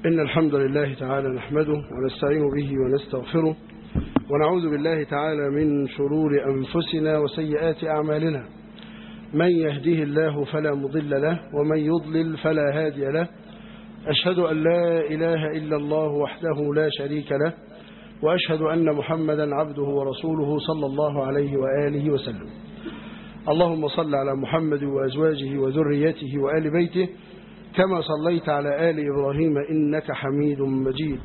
إن الحمد لله تعالى نحمده ونستعين به ونستغفره ونعوذ بالله تعالى من شرور أنفسنا وسيئات أعمالنا من يهده الله فلا مضل له ومن يضلل فلا هادي له أشهد أن لا إله إلا الله وحده لا شريك له وأشهد أن محمدا عبده ورسوله صلى الله عليه وآله وسلم اللهم صل على محمد وأزواجه وذريته وآل بيته كما صليت على آل إبراهيم إنك حميد مجيد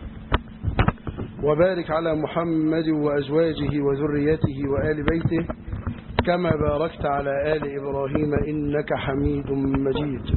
وبارك على محمد وأزواجه وذريته وآل بيته كما باركت على آل إبراهيم إنك حميد مجيد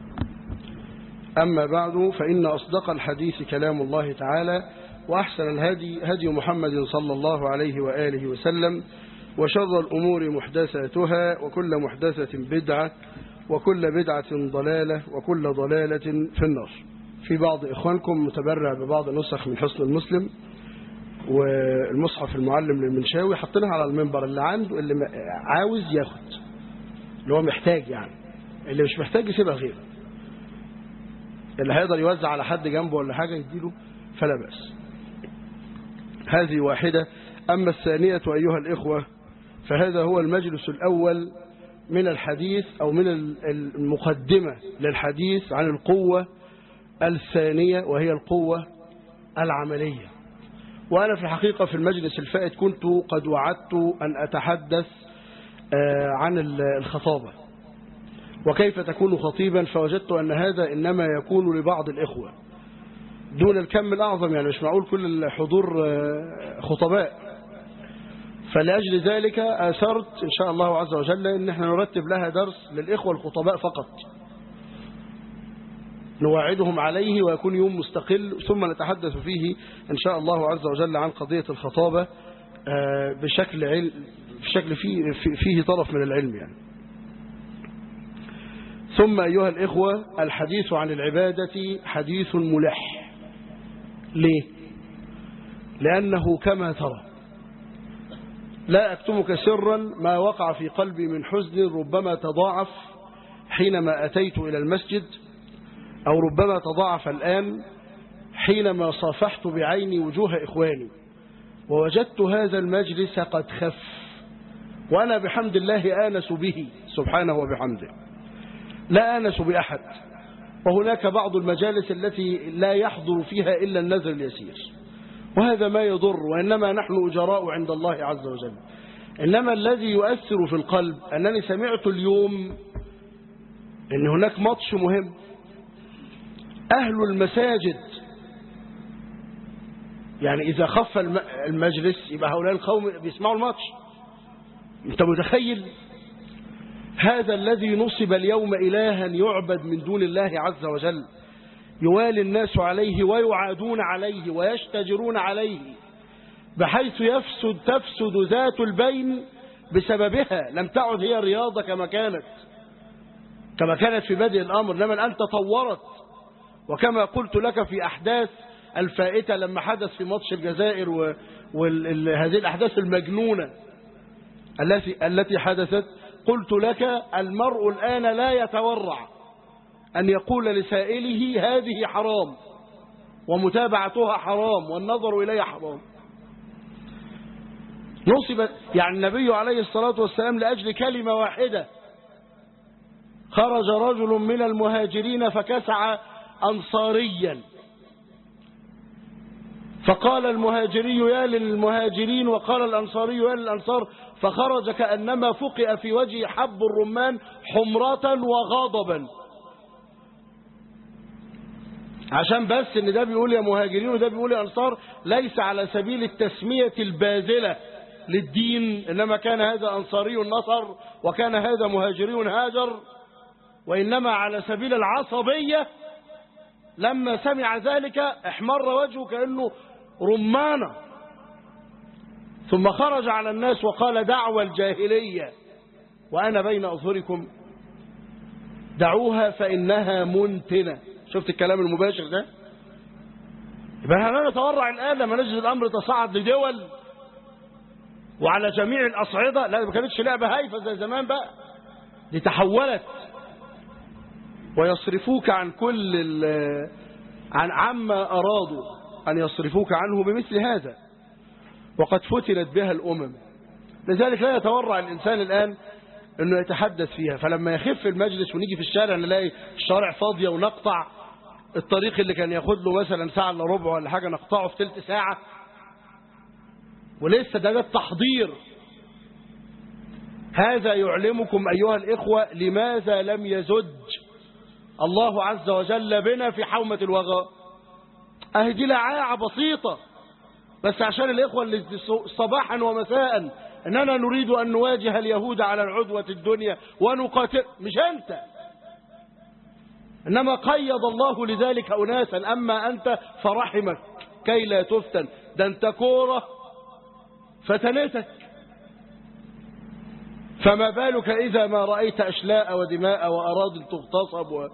أما بعد فإن أصدق الحديث كلام الله تعالى وأحسن الهدي هدي محمد صلى الله عليه وآله وسلم وشر الأمور محدثاتها وكل محدثة بدعة وكل بدعة ضلالة وكل ضلالة في النار في بعض إخوانكم متبرع ببعض نسخ من حسن المسلم والمصحف المعلم للمنشاوي حطيناها على المنبر اللي عنده اللي عاوز ياخد اللي هو محتاج يعني اللي مش محتاج يسيبها غيره اللي هيقدر يوزع على حد جنبه ولا حاجة يديله فلا بأس هذه واحدة أما الثانية أيها الإخوة فهذا هو المجلس الأول من الحديث أو من المقدمة للحديث عن القوة الثانية وهي القوة العملية وأنا في الحقيقة في المجلس الفائت كنت قد وعدت أن أتحدث عن الخطابة وكيف تكون خطيبا فوجدت أن هذا إنما يكون لبعض الإخوة دون الكم الأعظم يعني مش معقول كل الحضور خطباء فلأجل ذلك أثرت إن شاء الله عز وجل أن احنا نرتب لها درس للإخوة الخطباء فقط نواعدهم عليه ويكون يوم مستقل ثم نتحدث فيه إن شاء الله عز وجل عن قضية الخطابة بشكل علم بشكل فيه, فيه طرف من العلم يعني ثم أيها الإخوة الحديث عن العبادة حديث ملح ليه لأنه كما ترى لا أكتمك سرا ما وقع في قلبي من حزن ربما تضاعف حينما أتيت إلى المسجد أو ربما تضاعف الآن حينما صافحت بعيني وجوه إخواني ووجدت هذا المجلس قد خف وأنا بحمد الله آنس به سبحانه وبحمده لا آنس بأحد وهناك بعض المجالس التي لا يحضر فيها إلا النذر اليسير وهذا ما يضر وإنما نحن أجراء عند الله عز وجل إنما الذي يؤثر في القلب أنني سمعت اليوم أن هناك ماتش مهم أهل المساجد يعني إذا خف المجلس يبقى هؤلاء القوم بيسمعوا الماتش أنت متخيل هذا الذي نصب اليوم إلها يعبد من دون الله عز وجل يوالي الناس عليه ويعادون عليه ويشتجرون عليه بحيث يفسد تفسد ذات البين بسببها لم تعد هي رياضة كما كانت كما كانت في بدء الأمر إنما الآن تطورت وكما قلت لك في أحداث الفائتة لما حدث في ماتش الجزائر وهذه الأحداث المجنونة التي التي حدثت قلت لك المرء الآن لا يتورع أن يقول لسائله هذه حرام ومتابعتها حرام والنظر إليها حرام نصب يعني النبي عليه الصلاة والسلام لأجل كلمة واحدة خرج رجل من المهاجرين فكسع أنصاريا فقال المهاجري يا للمهاجرين وقال الأنصاري يا للأنصار فخرج كأنما فقئ في وجهه حب الرمان حمرة وغضبا عشان بس ان ده بيقول يا مهاجرين وده بيقول يا أنصار ليس على سبيل التسمية الباذلة للدين إنما كان هذا أنصاري نصر وكان هذا مهاجري هاجر وإنما على سبيل العصبية لما سمع ذلك احمر وجهه كأنه رمانة ثم خرج على الناس وقال دعوة الجاهلية وأنا بين أظهركم دعوها فإنها منتنة شفت الكلام المباشر ده يبقى احنا نتورع الآن لما نجد الأمر تصاعد لدول وعلى جميع الأصعدة لا ما كانتش لعبة هايفة زي زمان بقى دي تحولت ويصرفوك عن كل عن عما أرادوا أن يصرفوك عنه بمثل هذا وقد فتنت بها الأمم لذلك لا يتورع الإنسان الآن أنه يتحدث فيها فلما يخف المجلس ونيجي في الشارع نلاقي الشوارع فاضية ونقطع الطريق اللي كان ياخد له مثلا ساعة الا ربع ولا حاجة نقطعه في ثلث ساعة ولسه ده ده التحضير هذا يعلمكم أيها الإخوة لماذا لم يزج الله عز وجل بنا في حومة الوغى أهدي لعاعة بسيطة بس عشان الإخوة اللي صباحا ومساء أننا نريد أن نواجه اليهود على العدوة الدنيا ونقاتل مش أنت إنما قيض الله لذلك أناسا أما أنت فرحمك كي لا تفتن ده أنت كورة فتنتك فما بالك إذا ما رأيت أشلاء ودماء وأراضي تغتصب و...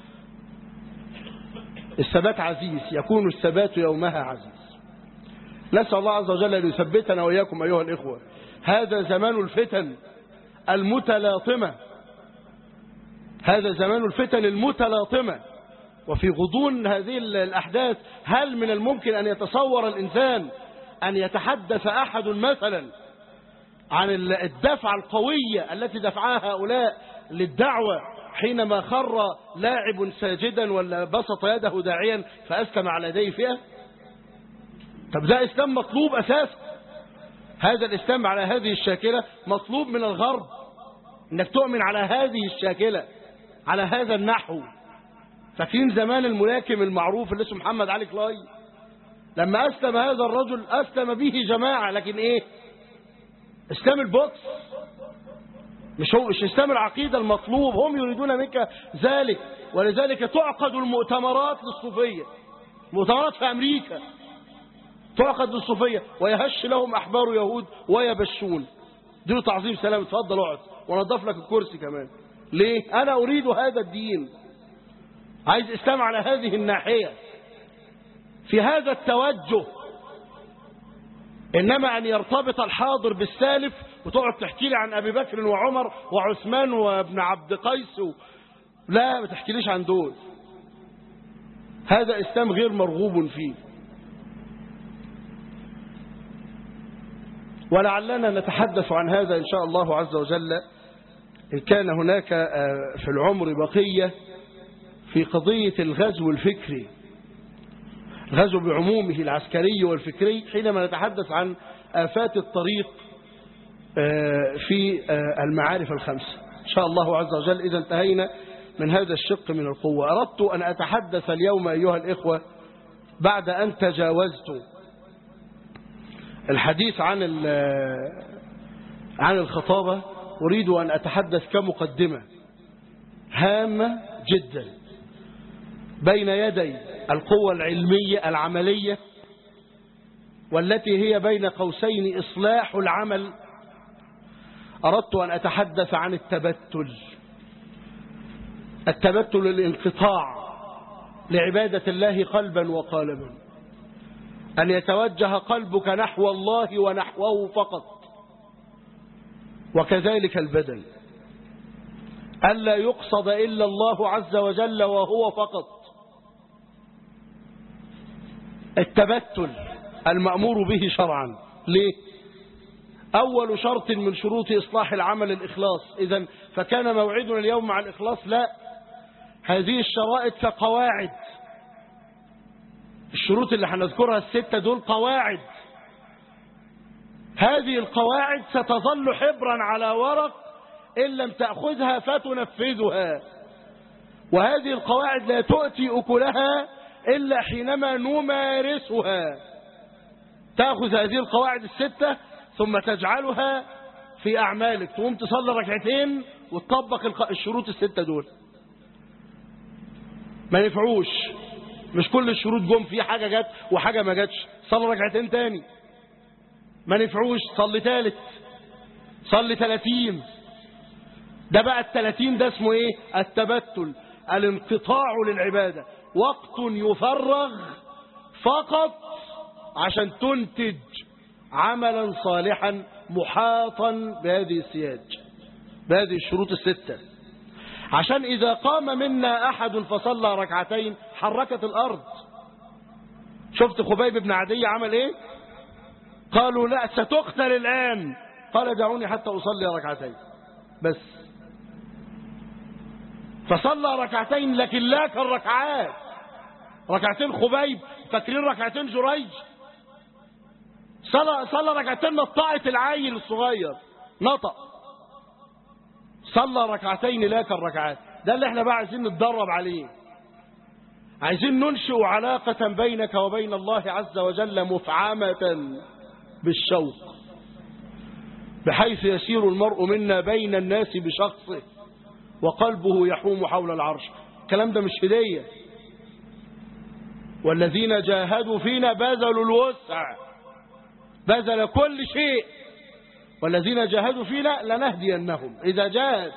الثبات عزيز يكون الثبات يومها عزيز نسأل الله عز وجل أن يثبتنا وإياكم أيها الإخوة هذا زمان الفتن المتلاطمة هذا زمان الفتن المتلاطمة وفي غضون هذه الأحداث هل من الممكن أن يتصور الإنسان أن يتحدث أحد مثلا عن الدفعة القوية التي دفعها هؤلاء للدعوة حينما خر لاعب ساجدا ولا بسط يده داعيا فأسلم على يديه فئة طب ده إسلام مطلوب أساسا هذا الإسلام على هذه الشاكلة مطلوب من الغرب انك تؤمن على هذه الشاكلة على هذا النحو فاكرين زمان الملاكم المعروف اللي اسمه محمد علي كلاي لما أسلم هذا الرجل أسلم به جماعة لكن إيه اسلام البوكس مش هو مش اسلام العقيدة المطلوب هم يريدون منك ذلك ولذلك تعقد المؤتمرات للصوفية مؤتمرات في أمريكا تعقد للصوفية ويهش لهم أحبار يهود ويبشون دينه تعظيم سلام اتفضل اقعد ونضف لك الكرسي كمان ليه أنا أريد هذا الدين عايز إسلام على هذه الناحية في هذا التوجه إنما أن يرتبط الحاضر بالسالف وتقعد تحكي لي عن أبي بكر وعمر وعثمان وابن عبد قيس و... لا ما تحكيليش عن دول هذا إسلام غير مرغوب فيه ولعلنا نتحدث عن هذا إن شاء الله عز وجل إن كان هناك في العمر بقية في قضية الغزو الفكري الغزو بعمومه العسكري والفكري حينما نتحدث عن آفات الطريق في المعارف الخمسة إن شاء الله عز وجل إذا انتهينا من هذا الشق من القوة أردت أن أتحدث اليوم أيها الإخوة بعد أن تجاوزت الحديث عن عن الخطابة أريد أن أتحدث كمقدمة هامة جدا بين يدي القوة العلمية العملية والتي هي بين قوسين إصلاح العمل أردت أن أتحدث عن التبتل التبتل الانقطاع لعبادة الله قلبا وقالبا أن يتوجه قلبك نحو الله ونحوه فقط وكذلك البدن ألا يقصد إلا الله عز وجل وهو فقط التبتل المأمور به شرعا ليه أول شرط من شروط إصلاح العمل الإخلاص إذا فكان موعدنا اليوم مع الإخلاص لا هذه الشرائط كقواعد الشروط اللي هنذكرها الستة دول قواعد هذه القواعد ستظل حبرا على ورق إن لم تأخذها فتنفذها وهذه القواعد لا تؤتي أكلها إلا حينما نمارسها تأخذ هذه القواعد الستة ثم تجعلها في أعمالك تقوم تصلي ركعتين وتطبق الشروط الستة دول ما ينفعوش مش كل الشروط جم في حاجة جت وحاجة ما جاتش صلي ركعتين تاني ما نفعوش صلي تالت صلي تلاتين ده بقى التلاتين ده اسمه ايه التبتل الانقطاع للعبادة وقت يفرغ فقط عشان تنتج عملا صالحا محاطا بهذه السياج بهذه الشروط الستة عشان إذا قام منا أحد فصلى ركعتين حركت الأرض شفت خبيب بن عدي عمل ايه قالوا لا ستقتل الآن قال دعوني حتى أصلي ركعتين بس فصلى ركعتين لكن لا كالركعات ركعتين خبيب فاكرين ركعتين جريج صلى صلى ركعتين نطقت العيل الصغير نطق صلى ركعتين لا كالركعات ده اللي احنا بقى عايزين نتدرب عليه عايزين ننشئ علاقة بينك وبين الله عز وجل مفعمة بالشوق بحيث يسير المرء منا بين الناس بشخصه وقلبه يحوم حول العرش الكلام ده مش هدية والذين جاهدوا فينا بذلوا الوسع بذل كل شيء والذين جاهدوا فينا لنهدينهم إذا جاهد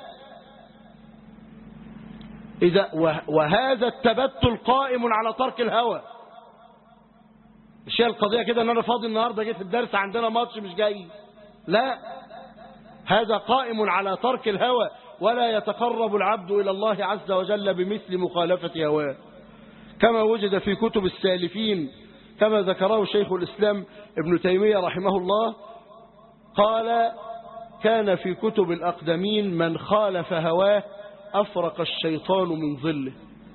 إذا وهذا التبتل قائم على ترك الهوى مش هي القضية كده ان انا فاضي النهاردة جيت الدرس عندنا ماتش مش جاي لا هذا قائم على ترك الهوى ولا يتقرب العبد إلى الله عز وجل بمثل مخالفة هواه كما وجد في كتب السالفين كما ذكره شيخ الإسلام ابن تيمية رحمه الله قال كان في كتب الأقدمين من خالف هواه أفرق الشيطان من ظله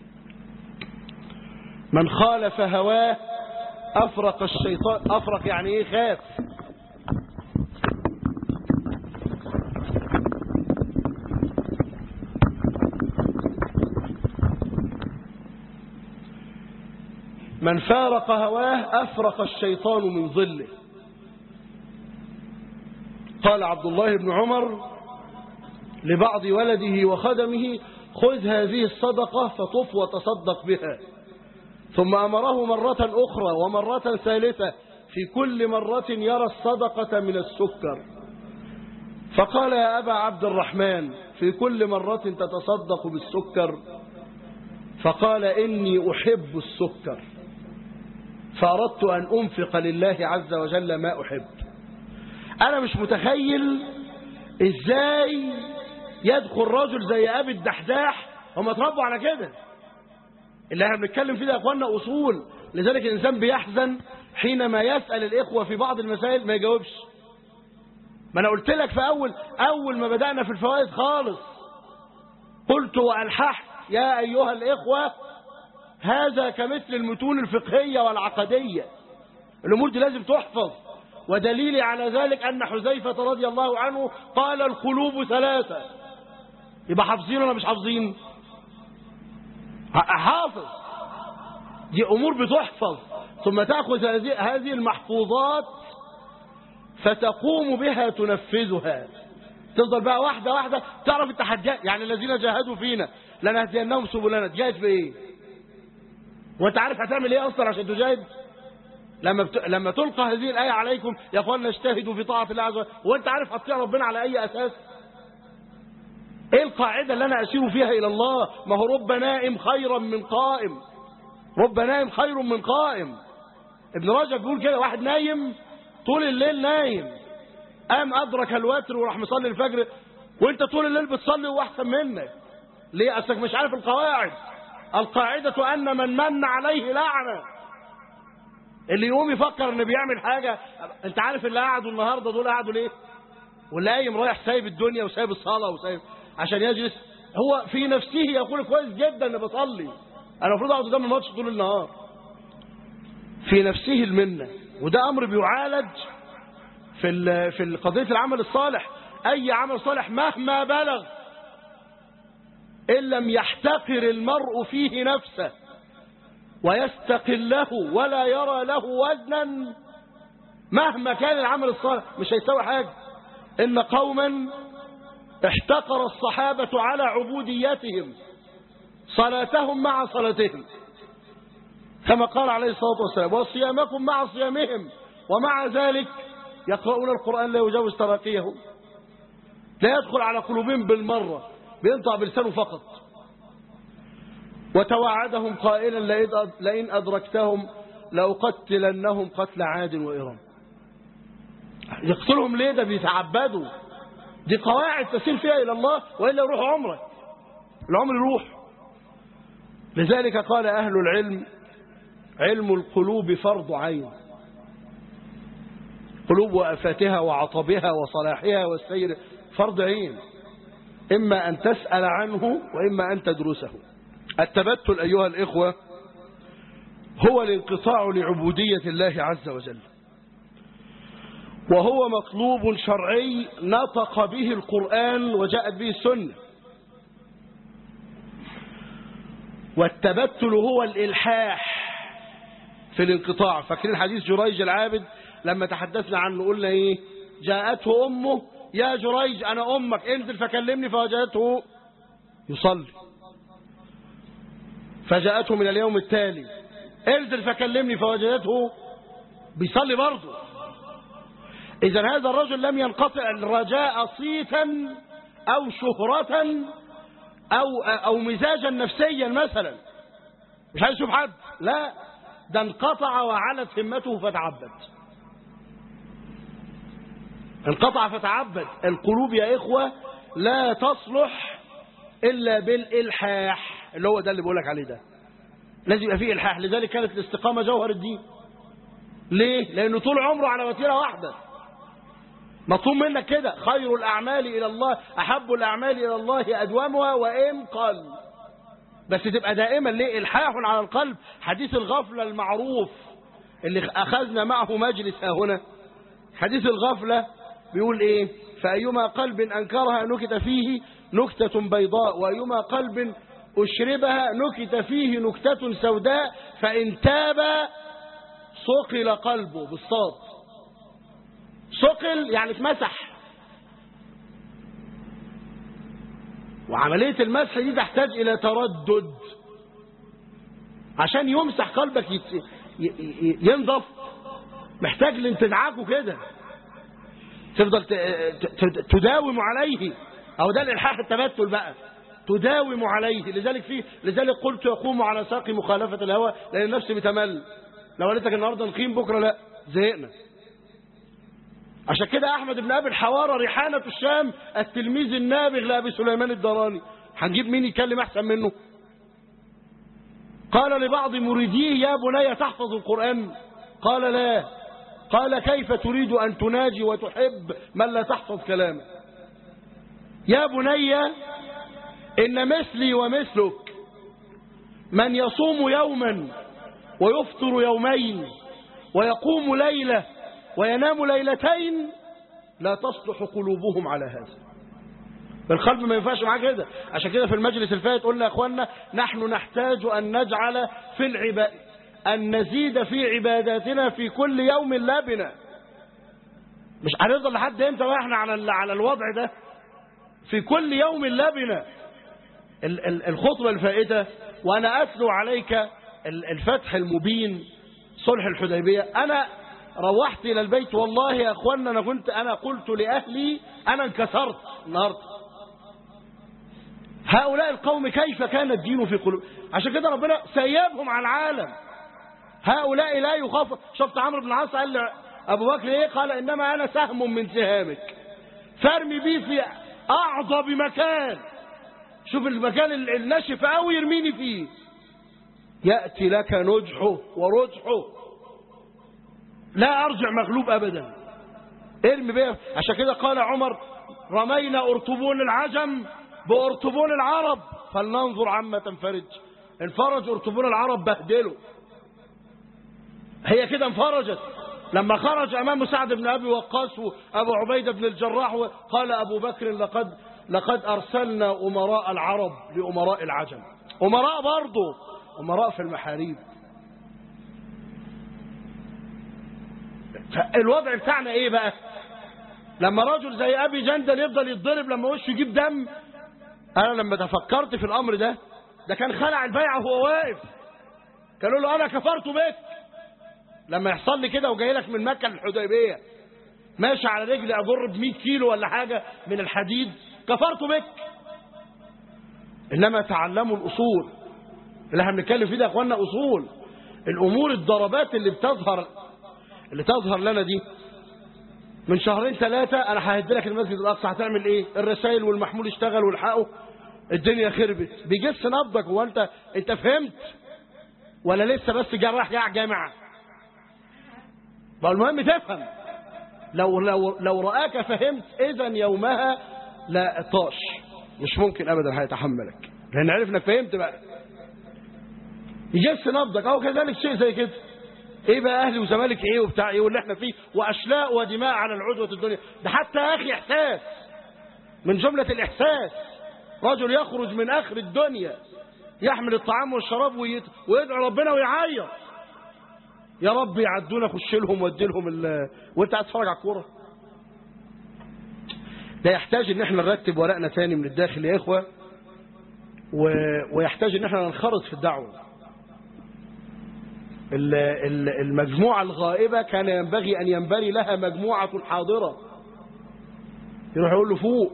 من خالف هواه أفرق الشيطان أفرق يعني إيه خاف من فارق هواه أفرق الشيطان من ظله قال عبد الله بن عمر لبعض ولده وخدمه خذ هذه الصدقة فطف وتصدق بها ثم أمره مرة أخرى ومرة ثالثة في كل مرة يرى الصدقة من السكر فقال يا أبا عبد الرحمن في كل مرة تتصدق بالسكر فقال إني أحب السكر فأردت أن أنفق لله عز وجل ما أحب أنا مش متخيل إزاي يدخل رجل زي أبي الدحداح هم اتربوا على كده اللي احنا بنتكلم فيه ده يا اخوانا اصول لذلك الانسان بيحزن حينما يسال الاخوه في بعض المسائل ما يجاوبش ما انا قلت لك في اول اول ما بدانا في الفوائد خالص قلت والححت يا ايها الاخوه هذا كمثل المتون الفقهيه والعقديه الامور دي لازم تحفظ ودليلي على ذلك ان حذيفه رضي الله عنه قال القلوب ثلاثه يبقى حافظين ولا مش حافظين حافظ دي أمور بتحفظ ثم تأخذ هذه هذه المحفوظات فتقوم بها تنفذها تفضل بقى واحدة واحدة تعرف التحديات يعني الذين جاهدوا فينا لنهدينهم سبلنا تجاهد في ايه وانت عارف هتعمل ايه اصلا عشان تجاهد لما بت... لما تلقى هذه الآية عليكم يا اخوانا اجتهدوا في طاعة الله عز وجل وانت عارف هتطيع ربنا على اي اساس ايه القاعدة اللي انا اسير فيها الى الله ما هو رب نائم خيرا من قائم رب نائم خير من قائم ابن رجب بيقول كده واحد نايم طول الليل نايم قام ادرك الوتر وراح مصلي الفجر وانت طول الليل بتصلي وهو احسن منك ليه اصلك مش عارف القواعد القاعدة ان من من عليه لعنة اللي يقوم يفكر انه بيعمل حاجة انت عارف اللي قعدوا النهاردة دول قعدوا ليه واللي قايم رايح سايب الدنيا وسايب الصلاة وسايب عشان يجلس هو في نفسه يقول كويس جدا اني بصلي انا المفروض اقعد قدام الماتش طول النهار في نفسه المنه وده امر بيعالج في في قضيه العمل الصالح اي عمل صالح مهما بلغ ان لم يحتقر المرء فيه نفسه ويستقله ولا يرى له وزنا مهما كان العمل الصالح مش هيساوي حاجه ان قوما احتقر الصحابة على عبوديتهم صلاتهم مع صلاتهم كما قال عليه الصلاة والسلام وصيامكم مع صيامهم ومع ذلك يقرؤون القرآن لا يجاوز تراقيهم لا يدخل على قلوبهم بالمرة بينطع بلسانه فقط وتوعدهم قائلا لئن أدركتهم لأقتلنهم قتل عاد وإرم يقتلهم ليه ده بيتعبدوا دي قواعد تسير فيها إلى الله وإلا يروح عمرك العمر يروح لذلك قال أهل العلم علم القلوب فرض عين قلوب وأفاتها وعطبها وصلاحها والسير فرض عين إما أن تسأل عنه وإما أن تدرسه التبتل أيها الإخوة هو الانقطاع لعبودية الله عز وجل وهو مطلوب شرعي نطق به القرآن وجاءت به السنة والتبتل هو الإلحاح في الانقطاع فاكرين حديث جريج العابد لما تحدثنا عنه قلنا ايه جاءته أمه يا جريج أنا أمك انزل فكلمني فوجدته يصلي فجاءته من اليوم التالي انزل فكلمني فوجدته بيصلي برضه إذا هذا الرجل لم ينقطع الرجاء صيتا أو شهرة أو, أو مزاجا نفسيا مثلا مش عايز يشوف حد لا ده انقطع وعلت همته فتعبد انقطع فتعبد القلوب يا إخوة لا تصلح إلا بالإلحاح اللي هو ده اللي بقولك عليه ده لازم يبقى فيه إلحاح لذلك كانت الاستقامة جوهر الدين ليه؟ لأنه طول عمره على وتيرة واحدة مطلوب منك كده خير الأعمال إلى الله أحب الأعمال إلى الله أدومها وإن قل بس تبقى دائما ليه إلحاح على القلب حديث الغفلة المعروف اللي أخذنا معه مجلس هنا حديث الغفلة بيقول إيه فأيما قلب أنكرها نكت فيه نكتة بيضاء وأيما قلب أشربها نكت فيه نكتة سوداء فإن تاب صقل قلبه بالصاد صقل يعني اتمسح وعملية المسح دي تحتاج إلى تردد عشان يمسح قلبك يت... ي... ي... ينضف محتاج لانتدعاكه كده تفضل ت... ت... تداوم عليه أو ده الإلحاح التبتل بقى تداوم عليه لذلك فيه لذلك قلت يقوم على ساق مخالفة الهوى لأن النفس بتمل لو قالت لك النهارده نقيم بكرة لا زهقنا عشان كده أحمد بن أبي الحوارى ريحانة الشام التلميذ النابغ لأبي سليمان الدراني هنجيب مين يتكلم أحسن منه قال لبعض مريديه يا بني تحفظ القرآن قال لا قال كيف تريد أن تناجي وتحب من لا تحفظ كلامه يا بني إن مثلي ومثلك من يصوم يوما ويفطر يومين ويقوم ليلة وينام ليلتين لا تصلح قلوبهم على هذا القلب ما ينفعش معاه كده عشان كده في المجلس الفائت قلنا يا اخوانا نحن نحتاج ان نجعل في العباد ان نزيد في عباداتنا في كل يوم لابنا مش هنفضل لحد امتى واحنا على على الوضع ده في كل يوم لابنا الخطبه الفائته وانا اتلو عليك الفتح المبين صلح الحديبيه انا روحت الى البيت والله يا اخوانا انا كنت انا قلت لاهلي انا انكسرت النهارده هؤلاء القوم كيف كان الدين في قلوب عشان كده ربنا سيبهم على العالم هؤلاء لا يخاف شفت عمرو بن العاص قال ابو بكر ايه قال انما انا سهم من سهامك فارمي بيه في اعظم مكان شوف المكان الناشف قوي يرميني فيه ياتي لك نجحه ورجحه لا ارجع مغلوب ابدا ارمي بيه عشان كده قال عمر رمينا ارطبون العجم بارطبون العرب فلننظر عما تنفرج انفرج ارطبون العرب بهدلوا هي كده انفرجت لما خرج امام سعد بن ابي وقاص وابو عبيده بن الجراح قال ابو بكر لقد لقد ارسلنا امراء العرب لامراء العجم امراء برضه امراء في المحاريب الوضع بتاعنا ايه بقى لما رجل زي ابي جندل يفضل يتضرب لما وشه يجيب دم انا لما تفكرت في الامر ده ده كان خلع البيعه وهو واقف قالوا له انا كفرت بك لما يحصل لي كده وجاي لك من مكه للحديبيه ماشي على رجلي اجر ب 100 كيلو ولا حاجه من الحديد كفرت بك انما تعلموا الاصول اللي احنا بنتكلم فيه ده يا اخوانا اصول الامور الضربات اللي بتظهر اللي تظهر لنا دي من شهرين ثلاثة أنا ههدي لك المسجد الأقصى هتعمل إيه؟ الرسائل والمحمول اشتغل والحقه الدنيا خربت بيجس نبضك هو أنت أنت فهمت؟ ولا لسه بس جاي رايح جاي جامعة المهم تفهم لو لو لو رآك فهمت إذا يومها لا طاش مش ممكن أبدا هيتحملك لأن عرف إنك فهمت بقى يجس نبضك أو كذلك شيء زي كده ايه بقى اهلي وزمالك ايه وبتاع ايه واللي احنا فيه واشلاء ودماء على العدوة الدنيا ده حتى يا اخي احساس من جملة الاحساس رجل يخرج من اخر الدنيا يحمل الطعام والشراب ويت... ويدعو ربنا ويعيط يا رب يعدونا خش لهم وادي لهم ال... وانت قاعد تتفرج على الكوره ده يحتاج ان احنا نرتب ورقنا تاني من الداخل يا اخوه و... ويحتاج ان احنا ننخرط في الدعوه المجموعة الغائبة كان ينبغي أن ينبري لها مجموعة حاضرة يروح يقول له فوق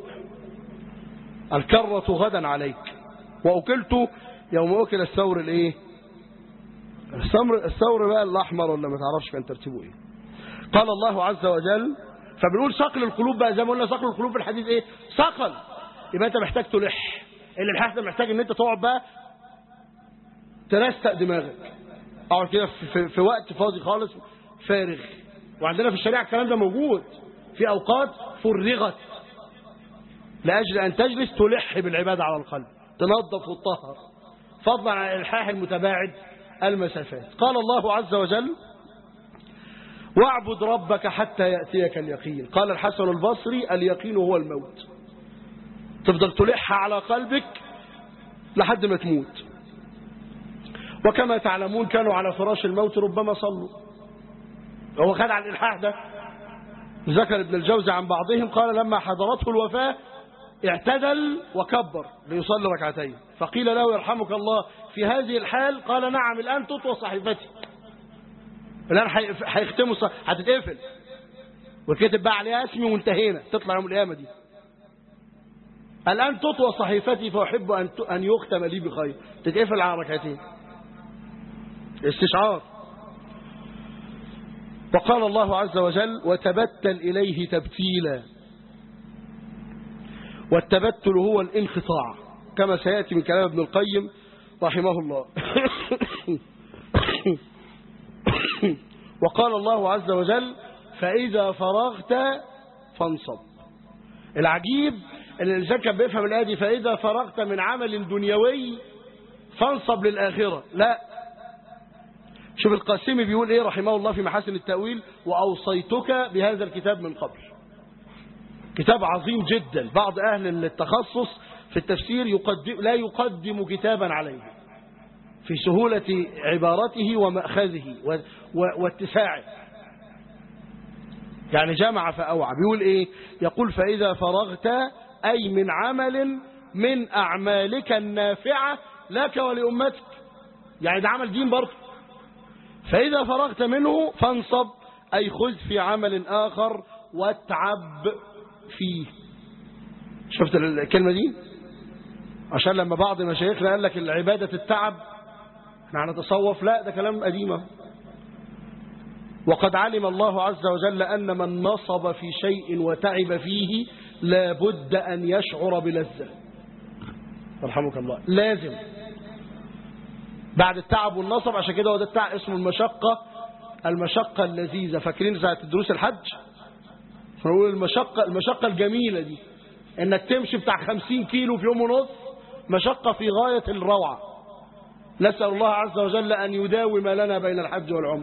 الكرة غدا عليك وأكلت يوم أكل الثور الإيه الثور, الثور بقى الأحمر ولا ما تعرفش كان ترتيبه إيه قال الله عز وجل فبنقول صقل القلوب بقى زي ما قلنا صقل القلوب في الحديث إيه صقل يبقى أنت محتاج تلح الإلحاح ده محتاج أن أنت تقعد بقى ترستق دماغك اقعد كده في, في وقت فاضي خالص فارغ وعندنا في الشريعة الكلام ده موجود في أوقات فرغت لأجل أن تجلس تلح بالعبادة على القلب تنظف وتطهر فضلا عن الإلحاح المتباعد المسافات قال الله عز وجل واعبد ربك حتى يأتيك اليقين قال الحسن البصري اليقين هو الموت تفضل تلح على قلبك لحد ما تموت وكما تعلمون كانوا على فراش الموت ربما صلوا هو خد على الإلحاح ده ذكر ابن الجوزي عن بعضهم قال لما حضرته الوفاة اعتدل وكبر ليصلي ركعتين فقيل له يرحمك الله في هذه الحال قال نعم الآن تطوى صحيفتي الآن هيختموا هتتقفل وكتب بقى عليها اسمي وانتهينا تطلع يوم القيامة دي الآن تطوى صحيفتي فأحب أن أن يختم لي بخير تتقفل على ركعتين استشعار وقال الله عز وجل وتبتل إليه تبتيلا والتبتل هو الانقطاع كما سيأتي من كلام ابن القيم رحمه الله وقال الله عز وجل فإذا فرغت فانصب العجيب ان الانسان كان بيفهم الايه دي فاذا فرغت من عمل دنيوي فانصب للاخره لا شوف القاسمي بيقول ايه رحمه الله في محاسن التأويل وأوصيتك بهذا الكتاب من قبل كتاب عظيم جدا بعض أهل التخصص في التفسير يقدم لا يقدم كتابا عليه في سهولة عبارته ومأخذه واتساعه يعني جمع فأوعى بيقول ايه يقول فإذا فرغت أي من عمل من أعمالك النافعة لك ولأمتك يعني ده عمل دين برضه فإذا فرغت منه فانصب أي خذ في عمل آخر واتعب فيه شفت الكلمة دي عشان لما بعض مشايخنا قال لك العبادة التعب احنا هنتصوف لا ده كلام قديمة وقد علم الله عز وجل أن من نصب في شيء وتعب فيه لابد أن يشعر بلذة رحمك الله لازم بعد التعب والنصب عشان كده هو ده التعب اسمه المشقة المشقة اللذيذة فاكرين ساعة دروس الحج فنقول المشقة المشقة الجميلة دي انك تمشي بتاع خمسين كيلو في يوم ونص مشقة في غاية الروعة نسأل الله عز وجل أن يداوم لنا بين الحج والعمر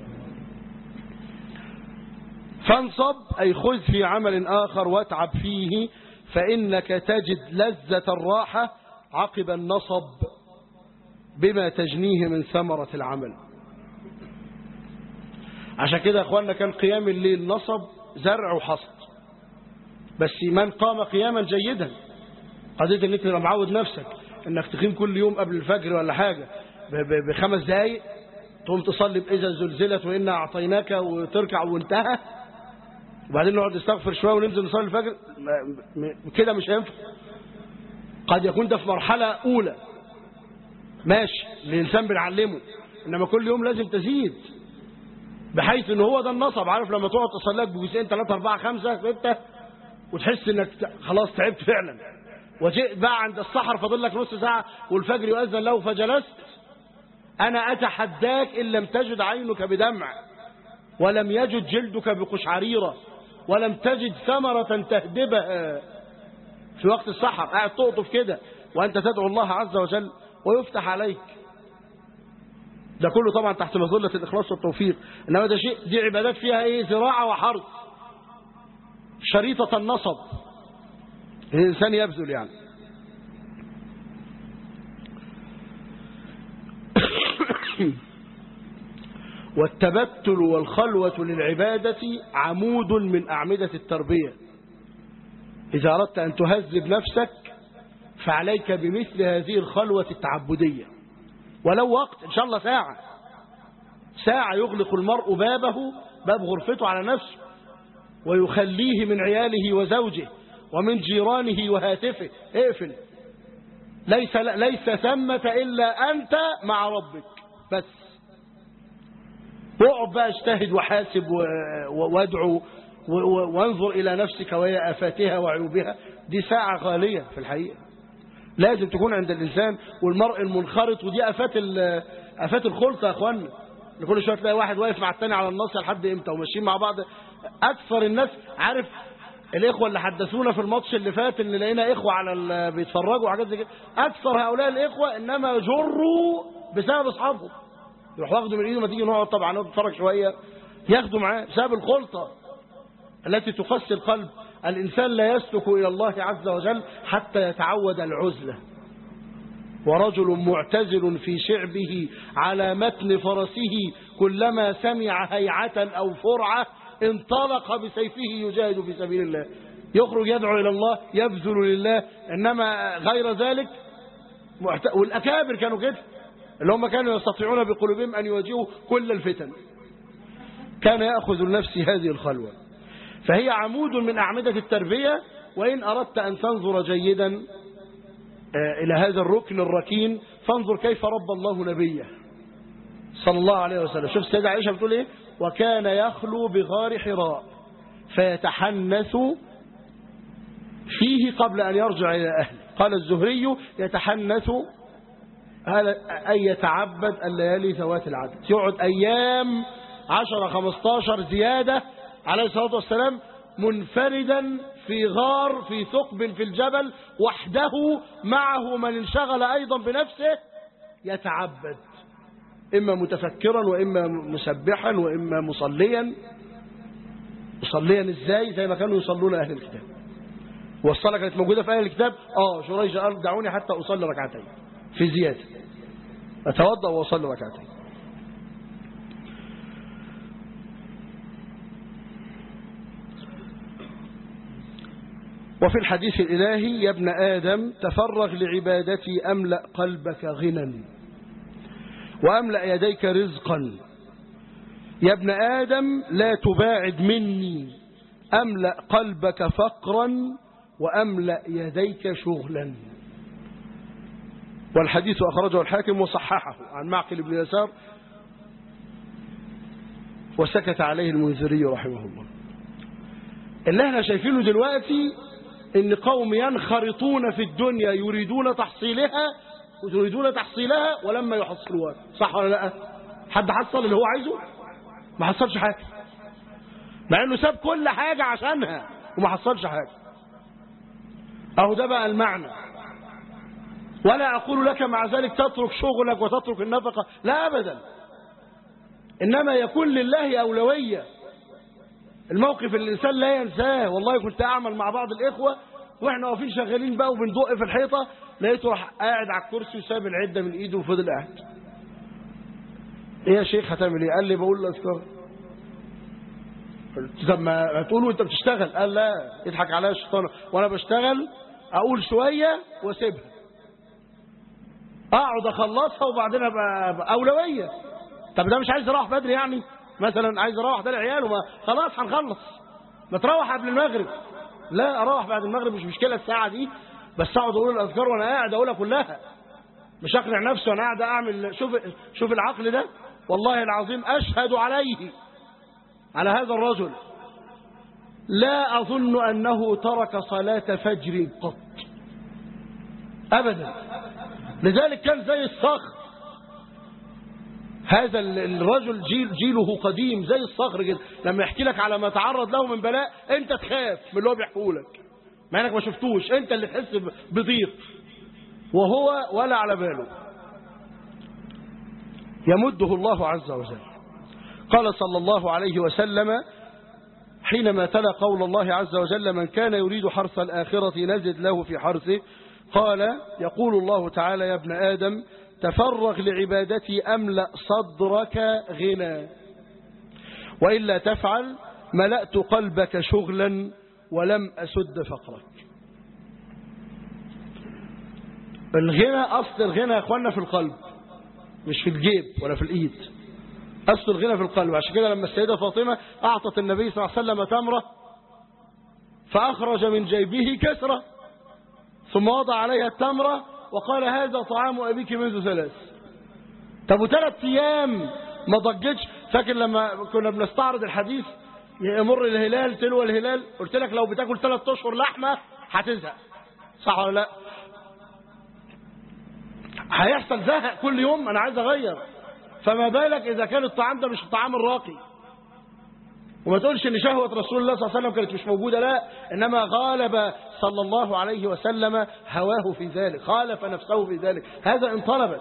فانصب أي خذ في عمل آخر واتعب فيه فإنك تجد لذة الراحة عقب النصب بما تجنيه من ثمرة العمل عشان كده اخواننا كان قيام الليل نصب زرع وحصد بس من قام قياما جيدا قضية ان انت تبقى معود نفسك انك تقيم كل يوم قبل الفجر ولا حاجة بخمس دقايق تقوم تصلي بإذا زلزلت وإنا أعطيناك وتركع وانتهى وبعدين نقعد نستغفر شوية وننزل نصلي الفجر كده مش هينفع قد يكون ده في مرحلة أولى ماشي الإنسان بنعلمه إنما كل يوم لازم تزيد بحيث إن هو ده النصب عارف لما تقعد تصلي لك بجزئين ثلاثة أربعة خمسة ستة وتحس إنك خلاص تعبت فعلا وجئت بقى عند السحر فاضل لك نص ساعة والفجر يؤذن له فجلست أنا أتحداك إن لم تجد عينك بدمع ولم يجد جلدك بقشعريرة ولم تجد ثمرة تهدبها في وقت السحر قاعد تقطف كده وأنت تدعو الله عز وجل ويفتح عليك ده كله طبعا تحت مظلة الإخلاص والتوفيق إنما ده شيء دي عبادات فيها إيه زراعة وحرث شريطة النصب الإنسان يبذل يعني والتبتل والخلوة للعبادة عمود من أعمدة التربية إذا أردت أن تهذب نفسك فعليك بمثل هذه الخلوة التعبدية ولو وقت إن شاء الله ساعة ساعة يغلق المرء بابه باب غرفته على نفسه ويخليه من عياله وزوجه ومن جيرانه وهاتفه اقفل ليس, ليس ثمة إلا أنت مع ربك بس واقعد بقى اجتهد وحاسب وادعو وانظر إلى نفسك وهي آفاتها وعيوبها دي ساعة غالية في الحقيقة لازم تكون عند الإنسان والمرء المنخرط ودي آفات آفات الخلطة يا أخوانا كل شوية تلاقي واحد واقف مع الثاني على النص لحد إمتى وماشيين مع بعض أكثر الناس عارف الإخوة اللي حدثونا في الماتش اللي فات اللي لقينا إخوة على بيتفرجوا وحاجات زي كده أكثر هؤلاء الإخوة إنما جروا بسبب أصحابهم يروح واخده من إيده ما تيجي نقعد طبعا نقعد نتفرج شوية ياخدوا معاه بسبب الخلطة التي تقسي القلب الإنسان لا يسلك إلى الله عز وجل حتى يتعود العزلة ورجل معتزل في شعبه على متن فرسه كلما سمع هيعة أو فرعة انطلق بسيفه يجاهد في سبيل الله يخرج يدعو إلى الله يبذل لله إنما غير ذلك والأكابر كانوا كده اللي هم كانوا يستطيعون بقلوبهم أن يواجهوا كل الفتن كان يأخذ النفس هذه الخلوة فهي عمود من أعمدة التربية وإن أردت أن تنظر جيدا إلى هذا الركن الركين فانظر كيف رب الله نبيه صلى الله عليه وسلم شوف السيدة عائشة بتقول إيه وكان يخلو بغار حراء فيتحنث فيه قبل أن يرجع إلى أهله قال الزهري يتحنث أن يتعبد الليالي ذوات العدد يقعد أيام عشر خمستاشر زيادة عليه الصلاة والسلام منفردا في غار في ثقب في الجبل وحده معه من انشغل أيضا بنفسه يتعبد إما متفكرا وإما مسبحا وإما مصليا مصليا إزاي زي ما كانوا يصلون أهل الكتاب والصلاة كانت موجودة في أهل الكتاب آه شريج قال دعوني حتى أصلي ركعتين في زيادة أتوضأ وأصلي ركعتين وفي الحديث الإلهي يا ابن آدم تفرغ لعبادتي أملأ قلبك غنى وأملأ يديك رزقا يا ابن آدم لا تباعد مني أملأ قلبك فقرا وأملأ يديك شغلا والحديث أخرجه الحاكم وصححه عن معقل بن يسار وسكت عليه المنذري رحمه الله اللي احنا شايفينه دلوقتي ان قوم ينخرطون في الدنيا يريدون تحصيلها ويريدون تحصيلها ولما يحصلوها صح ولا لا حد حصل اللي هو عايزه ما حصلش حاجة مع انه ساب كل حاجة عشانها وما حصلش حاجة اهو ده بقى المعنى ولا اقول لك مع ذلك تترك شغلك وتترك النفقة لا ابدا انما يكون لله اولوية الموقف اللي الانسان لا ينساه والله كنت اعمل مع بعض الاخوة واحنا واقفين شغالين بقى وبندق في الحيطة لقيته راح قاعد على الكرسي وساب العدة من ايده وفضل قاعد ايه يا شيخ هتعمل ايه قال لي بقول له اذكر قلت طب ما تقول وانت بتشتغل قال لا يضحك عليا الشيطان وانا بشتغل اقول شوية واسيبها اقعد اخلصها وبعدين ابقى اولوية طب ده مش عايز يروح بدري يعني مثلا عايز اروح ده لعياله وما خلاص هنخلص ما تروح قبل المغرب لا اروح بعد المغرب مش مشكلة الساعة دي بس اقعد اقول الاذكار وانا قاعد اقولها كلها مش اقنع نفسي وانا قاعد اعمل شوف شوف العقل ده والله العظيم اشهد عليه على هذا الرجل لا اظن انه ترك صلاة فجر قط ابدا لذلك كان زي الصخر هذا الرجل جيل جيله قديم زي الصخر كده لما يحكي لك على ما تعرض له من بلاء انت تخاف من اللي هو بيحكيه لك مع انك ما شفتوش انت اللي تحس بضيق وهو ولا على باله يمده الله عز وجل قال صلى الله عليه وسلم حينما تلا قول الله عز وجل من كان يريد حرث الآخرة نزد له في حرثه قال يقول الله تعالى يا ابن آدم تفرغ لعبادتي أملأ صدرك غنى وإلا تفعل ملأت قلبك شغلا ولم أسد فقرك الغنى أصل الغنى يا أخوانا في القلب مش في الجيب ولا في الإيد أصل الغنى في القلب عشان كده لما السيدة فاطمة أعطت النبي صلى الله عليه وسلم تمرة فأخرج من جيبه كسرة ثم وضع عليها التمرة وقال هذا طعام أبيك منذ ثلاث طب وثلاث أيام ما ضجتش فاكر لما كنا بنستعرض الحديث يمر الهلال تلو الهلال قلت لك لو بتاكل ثلاث اشهر لحمه هتزهق صح ولا لا هيحصل زهق كل يوم انا عايز اغير فما بالك اذا كان الطعام ده مش الطعام الراقي وما تقولش ان شهوه رسول الله صلى الله عليه وسلم كانت مش موجوده لا انما غالب صلى الله عليه وسلم هواه في ذلك خالف نفسه في ذلك هذا ان طلبت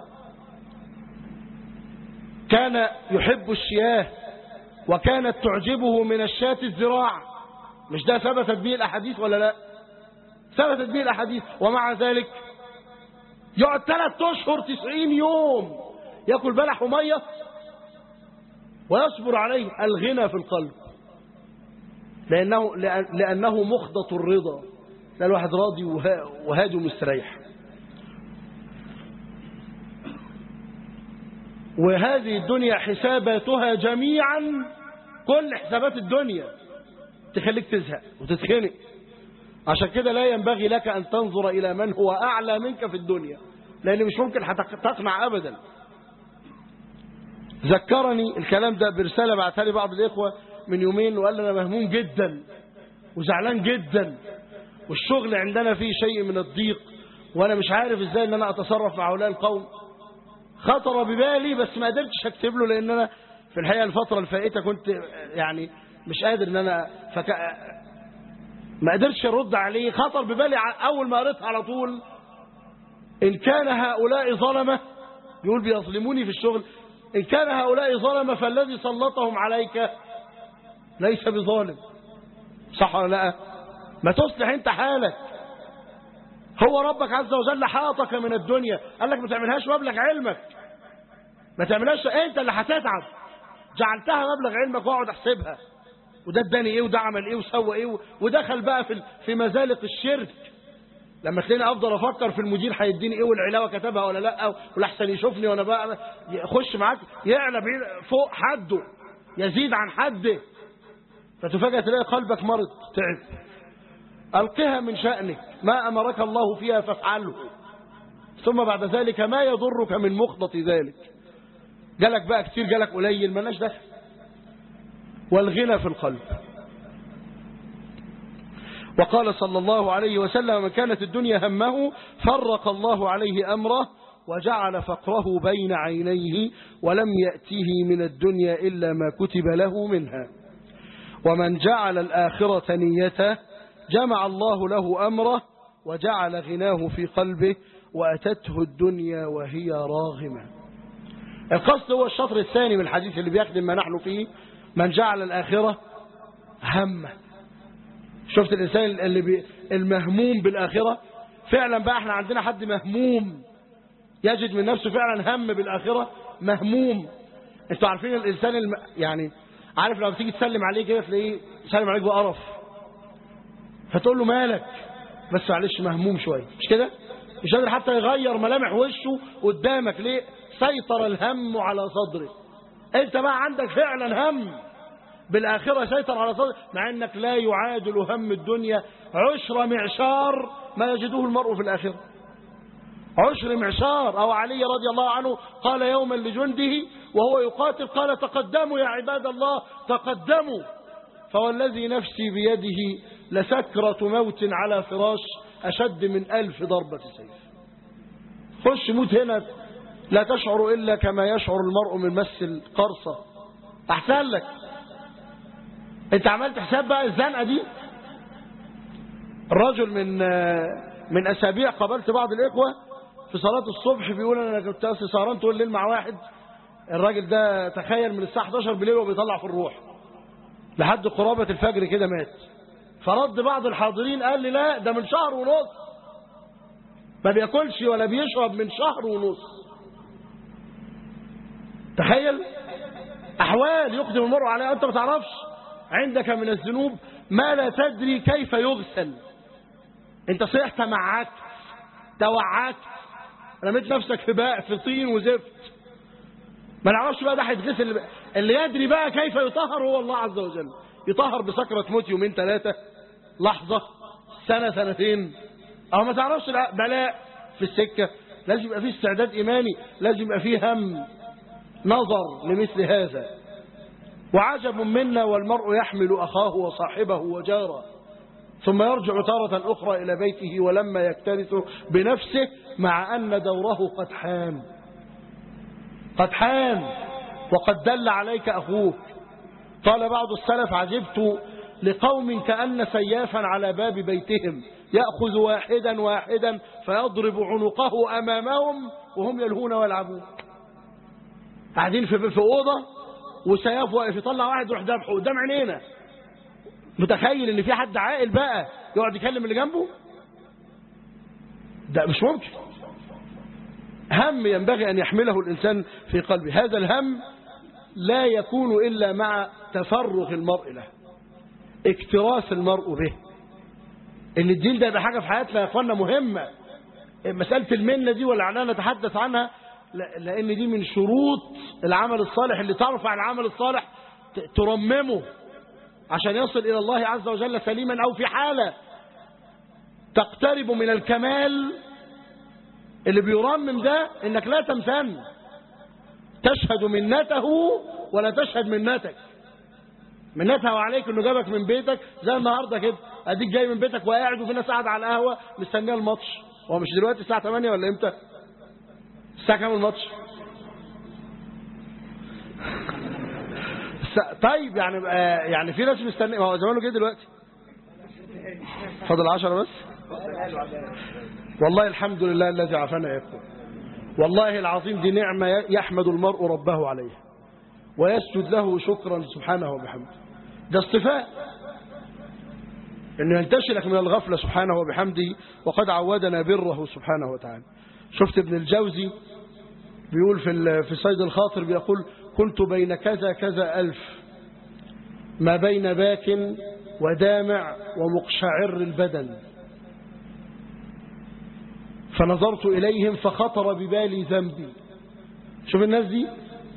كان يحب الشياه وكانت تعجبه من الشاة الذراع مش ده ثبتت به الأحاديث ولا لا ثبتت به الأحاديث ومع ذلك يقعد ثلاث أشهر تسعين يوم يأكل بلح ومية ويصبر عليه الغنى في القلب لأنه, لأنه مخضط الرضا لا الواحد راضي وهادي ومستريح وهذه الدنيا حساباتها جميعا كل حسابات الدنيا تخليك تزهق وتتخنق عشان كده لا ينبغي لك أن تنظر إلى من هو أعلى منك في الدنيا لأن مش ممكن تقنع أبدا ذكرني الكلام ده برسالة بعتها لي بعض الإخوة من يومين وقال لي أنا مهموم جدا وزعلان جدا والشغل عندنا فيه شيء من الضيق وأنا مش عارف إزاي أن أنا أتصرف مع هؤلاء القوم خطر ببالي بس ما قدرتش اكتب له لان انا في الحقيقه الفتره الفائته كنت يعني مش قادر ان انا فك... ما قدرتش ارد عليه خطر ببالي اول ما قريتها على طول ان كان هؤلاء ظلمه يقول بيظلموني في الشغل ان كان هؤلاء ظلمه فالذي سلطهم عليك ليس بظالم صح ولا لا ما تصلح انت حالك هو ربك عز وجل حاطك من الدنيا قال لك ما تعملهاش مبلغ علمك ما تعملهاش انت اللي هتتعب جعلتها مبلغ علمك واقعد احسبها وده اداني ايه وده عمل ايه وسوى ايه ودخل بقى في في مزالق الشرك لما تلاقيني افضل افكر في المدير هيديني ايه والعلاوه كتبها ولا لا والاحسن يشوفني وانا بقى يخش معاك يعلى فوق حده يزيد عن حده فتفاجئ تلاقي قلبك مرض تعب ألقها من شأنك ما أمرك الله فيها فافعله ثم بعد ذلك ما يضرك من مخضط ذلك جالك بقى كتير جالك قليل مالناش دخل والغنى في القلب وقال صلى الله عليه وسلم من كانت الدنيا همه فرق الله عليه أمره وجعل فقره بين عينيه ولم يأتيه من الدنيا إلا ما كتب له منها ومن جعل الآخرة نيته جمع الله له أمره وجعل غناه في قلبه وأتته الدنيا وهي راغمة القصد هو الشطر الثاني من الحديث اللي بيخدم ما نحن فيه من جعل الآخرة همه شفت الإنسان اللي بي المهموم بالآخرة فعلا بقى احنا عندنا حد مهموم يجد من نفسه فعلا هم بالآخرة مهموم انتوا عارفين الإنسان الم... يعني عارف لو بتيجي تسلم عليه كده تلاقيه يسلم عليك بقرف فتقول له مالك بس معلش مهموم شوية مش كده مش قادر حتى يغير ملامح وشه قدامك ليه سيطر الهم على صدره انت بقى عندك فعلا هم بالآخرة سيطر على صدره مع انك لا يعادل هم الدنيا عشر معشار ما يجده المرء في الآخرة عشر معشار أو علي رضي الله عنه قال يوما لجنده وهو يقاتل قال تقدموا يا عباد الله تقدموا فوالذي نفسي بيده لسكرة موت على فراش أشد من ألف ضربة سيف خش موت هنا لا تشعر إلا كما يشعر المرء من مس القرصة أحسن لك أنت عملت حساب بقى الزنقة دي الرجل من من أسابيع قابلت بعض الإخوة في صلاة الصبح بيقول أنا كنت سهران طول الليل مع واحد الراجل ده تخيل من الساعة 11 بالليل وبيطلع في الروح لحد قرابة الفجر كده مات فرد بعض الحاضرين قال لي لا ده من شهر ونص ما بياكلش ولا بيشرب من شهر ونص تخيل أحوال يقدم المرء عليها أنت ما تعرفش عندك من الذنوب ما لا تدري كيف يغسل انت صيحت معاك توعاك رميت نفسك في باء في طين وزفت ما نعرفش بقى ده هيتغسل اللي يدري بقى كيف يطهر هو الله عز وجل يطهر بسكرة موت يومين ثلاثة لحظة سنة سنتين أو ما تعرفش بلاء في السكة لازم يبقى فيه استعداد إيماني لازم يبقى فيه هم نظر لمثل هذا وعجب منا والمرء يحمل أخاه وصاحبه وجاره ثم يرجع تارة أخرى إلى بيته ولما يكترث بنفسه مع أن دوره قد حان قد حان وقد دل عليك أخوك قال بعض السلف عجبت لقوم كأن سيافا على باب بيتهم يأخذ واحدا واحدا فيضرب عنقه أمامهم وهم يلهون ويلعبون قاعدين في في أوضة وسياف واقف يطلع واحد يروح ذبحه قدام عينينا متخيل ان في حد عاقل بقى يقعد يكلم اللي جنبه ده مش ممكن هم ينبغي أن يحمله الإنسان في قلبه هذا الهم لا يكون إلا مع تفرغ المرء له اكتراث المرء به ان الدين ده يبقى حاجة في حياتنا يا اخوانا مهمة مسألة المنة دي والعناء نتحدث عنها لأن دي من شروط العمل الصالح اللي ترفع العمل الصالح ترممه عشان يصل إلى الله عز وجل سليما أو في حالة تقترب من الكمال اللي بيرمم ده انك لا تمتن تشهد منته ولا تشهد منتك منتها وعليك انه جابك من بيتك زي النهارده كده اديك جاي من بيتك وقاعد وفي ناس قاعد على القهوه مستنيه الماتش هو مش دلوقتي الساعه 8 ولا امتى الساعه كام الماتش طيب يعني يعني في ناس مستنيه هو زمانه جه دلوقتي فاضل 10 بس والله الحمد لله الذي عافانا يقول والله العظيم دي نعمة يحمد المرء ربه عليها ويسجد له شكرا سبحانه وبحمده ده اصطفاء انه ينتشلك من الغفلة سبحانه وبحمده وقد عودنا بره سبحانه وتعالى شفت ابن الجوزي بيقول في في صيد الخاطر بيقول كنت بين كذا كذا ألف ما بين باك ودامع ومقشعر البدن فنظرت إليهم فخطر ببالي ذنبي شوف الناس دي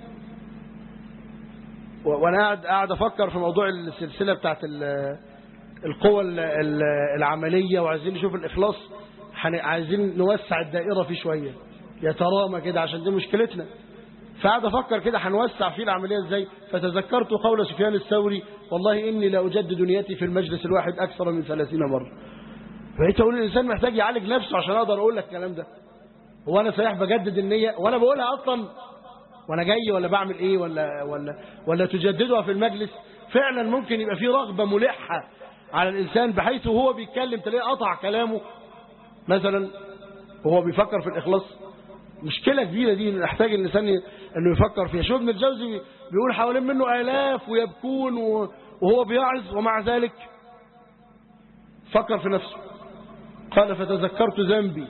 وانا قاعد قاعد افكر في موضوع السلسله بتاعت القوى العمليه وعايزين نشوف الاخلاص عايزين نوسع الدائره فيه شويه يترامى كده عشان دي مشكلتنا فقعد افكر كده هنوسع فيه العمليه ازاي فتذكرت قول سفيان الثوري والله اني لا اجدد نيتي في المجلس الواحد اكثر من 30 مره فانت اقول الانسان محتاج يعالج نفسه عشان اقدر اقول لك الكلام ده هو انا صحيح بجدد النيه وانا بقولها اصلا وانا جاي ولا بعمل ايه ولا ولا ولا تجددها في المجلس فعلا ممكن يبقى في رغبه ملحه على الانسان بحيث وهو بيتكلم تلاقيه قطع كلامه مثلا وهو بيفكر في الاخلاص مشكله كبيره دي نحتاج الانسان انه يفكر فيها شوف ابن الجوزي بيقول حوالين منه الاف ويبكون وهو بيعظ ومع ذلك فكر في نفسه قال فتذكرت ذنبي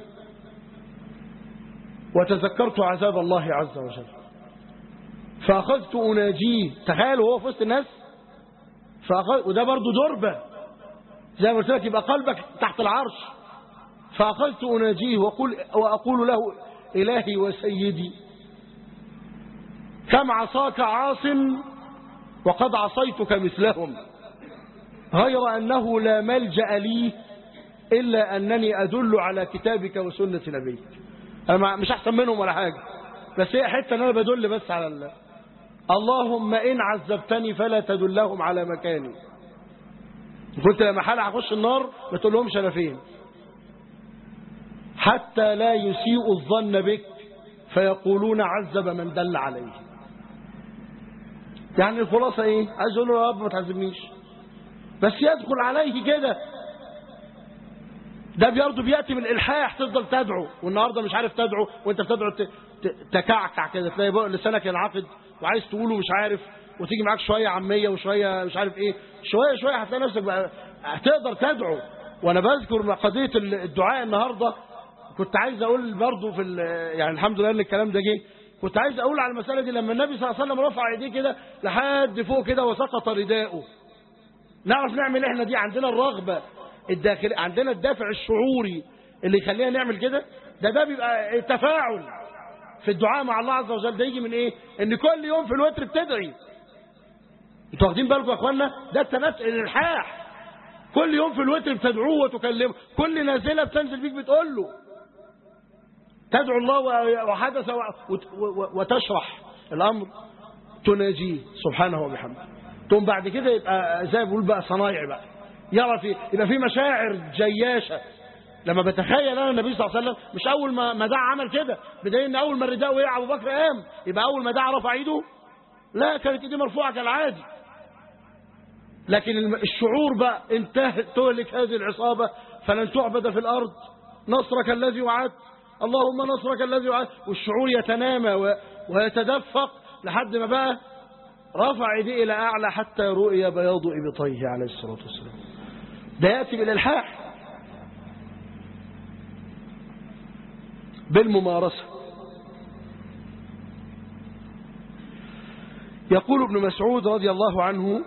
وتذكرت عذاب الله عز وجل فأخذت أناجيه تخيل وهو في وسط الناس فأخذ وده برضه دربة زي ما قلت لك يبقى قلبك تحت العرش فأخذت أناجيه وأقول, وأقول له إلهي وسيدي كم عصاك عاص وقد عصيتك مثلهم غير أنه لا ملجأ لي إلا أنني أدل على كتابك وسنة نبيك أنا مش أحسن منهم ولا حاجة بس هي حتة أنا بدل بس على الله اللهم إن عذبتني فلا تدلهم على مكاني قلت لما حال هخش النار ما تقول لهمش أنا فين حتى لا يسيء الظن بك فيقولون عذب من دل عليه يعني الخلاصة ايه عايز اقول له يا رب ما تعذبنيش بس يدخل عليه كده ده برضه بيأتي من الإلحاح تفضل تدعو والنهاردة مش عارف تدعو وانت بتدعو ت- ت- تكعكع كده تلاقي بقى لسانك ينعقد وعايز تقوله مش عارف وتيجي معاك شوية عامية وشوية مش عارف ايه شوية شوية هتلاقي نفسك بقى هتقدر تدعو وانا بذكر قضية الدعاء النهاردة كنت عايز اقول برضه في ال- يعني الحمد لله ان الكلام ده جه كنت عايز اقول على المسألة دي لما النبي صلى الله عليه وسلم رفع ايديه كده لحد فوق كده وسقط رداؤه نعرف نعمل احنا دي عندنا الرغبة الداخل عندنا الدافع الشعوري اللي يخلينا نعمل كده ده ده بيبقى تفاعل في الدعاء مع الله عز وجل ده يجي من ايه ان كل يوم في الوتر بتدعي انتوا واخدين بالكم يا اخوانا ده التنفس الالحاح كل يوم في الوتر بتدعوه وتكلمه كل نازله بتنزل بيك بتقول له تدعو الله و- وحدث و- وت- و- وتشرح الامر تناجيه سبحانه وبحمده ثم بعد كده يبقى زي ما بيقول بقى صنايع بقى يرى في يبقى في مشاعر جياشه لما بتخيل انا النبي صلى الله عليه وسلم مش اول ما ما دعا عمل كده بدليل ان اول ما الرداء وقع ابو بكر قام يبقى اول ما دعا رفع ايده لا كانت ايديه مرفوعه كالعادي لكن الم- الشعور بقى انتهت تهلك هذه العصابه فلن تعبد في الارض نصرك الذي وعدت اللهم نصرك الذي وعدت والشعور يتنامى و- ويتدفق لحد ما بقى رفع يديه الى اعلى حتى رؤي بياض ابطيه عليه الصلاه والسلام ده ياتي بالالحاح بالممارسه يقول ابن مسعود رضي الله عنه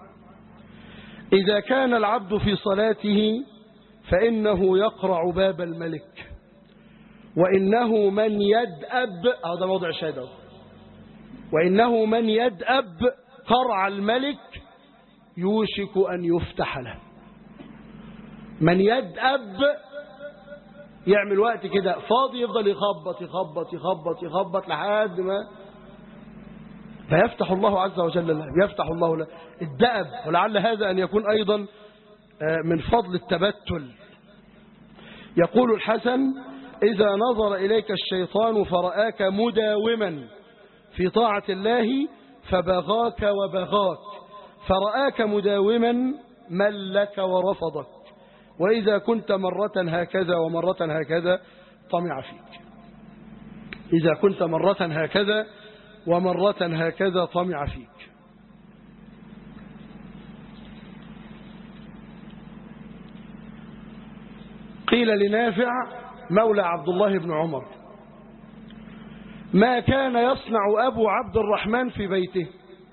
إذا كان العبد في صلاته فإنه يقرع باب الملك وإنه من يدأب هذا موضع شهادة وإنه من يدأب قرع الملك يوشك أن يفتح له من يدأب يعمل وقت كده فاضي يفضل يخبط يخبط يخبط يخبط لحد ما فيفتح الله عز وجل له يفتح الله له الدأب ولعل هذا أن يكون أيضا آه، من فضل التبتل يقول الحسن إذا نظر إليك الشيطان فرآك مداوما في طاعة الله فبغاك وبغاك فرآك مداوما ملك ورفضك وإذا كنت مرة هكذا ومرة هكذا طمع فيك إذا كنت مرة هكذا ومرة هكذا طمع فيك قيل لنافع مولى عبد الله بن عمر ما كان يصنع أبو عبد الرحمن في بيته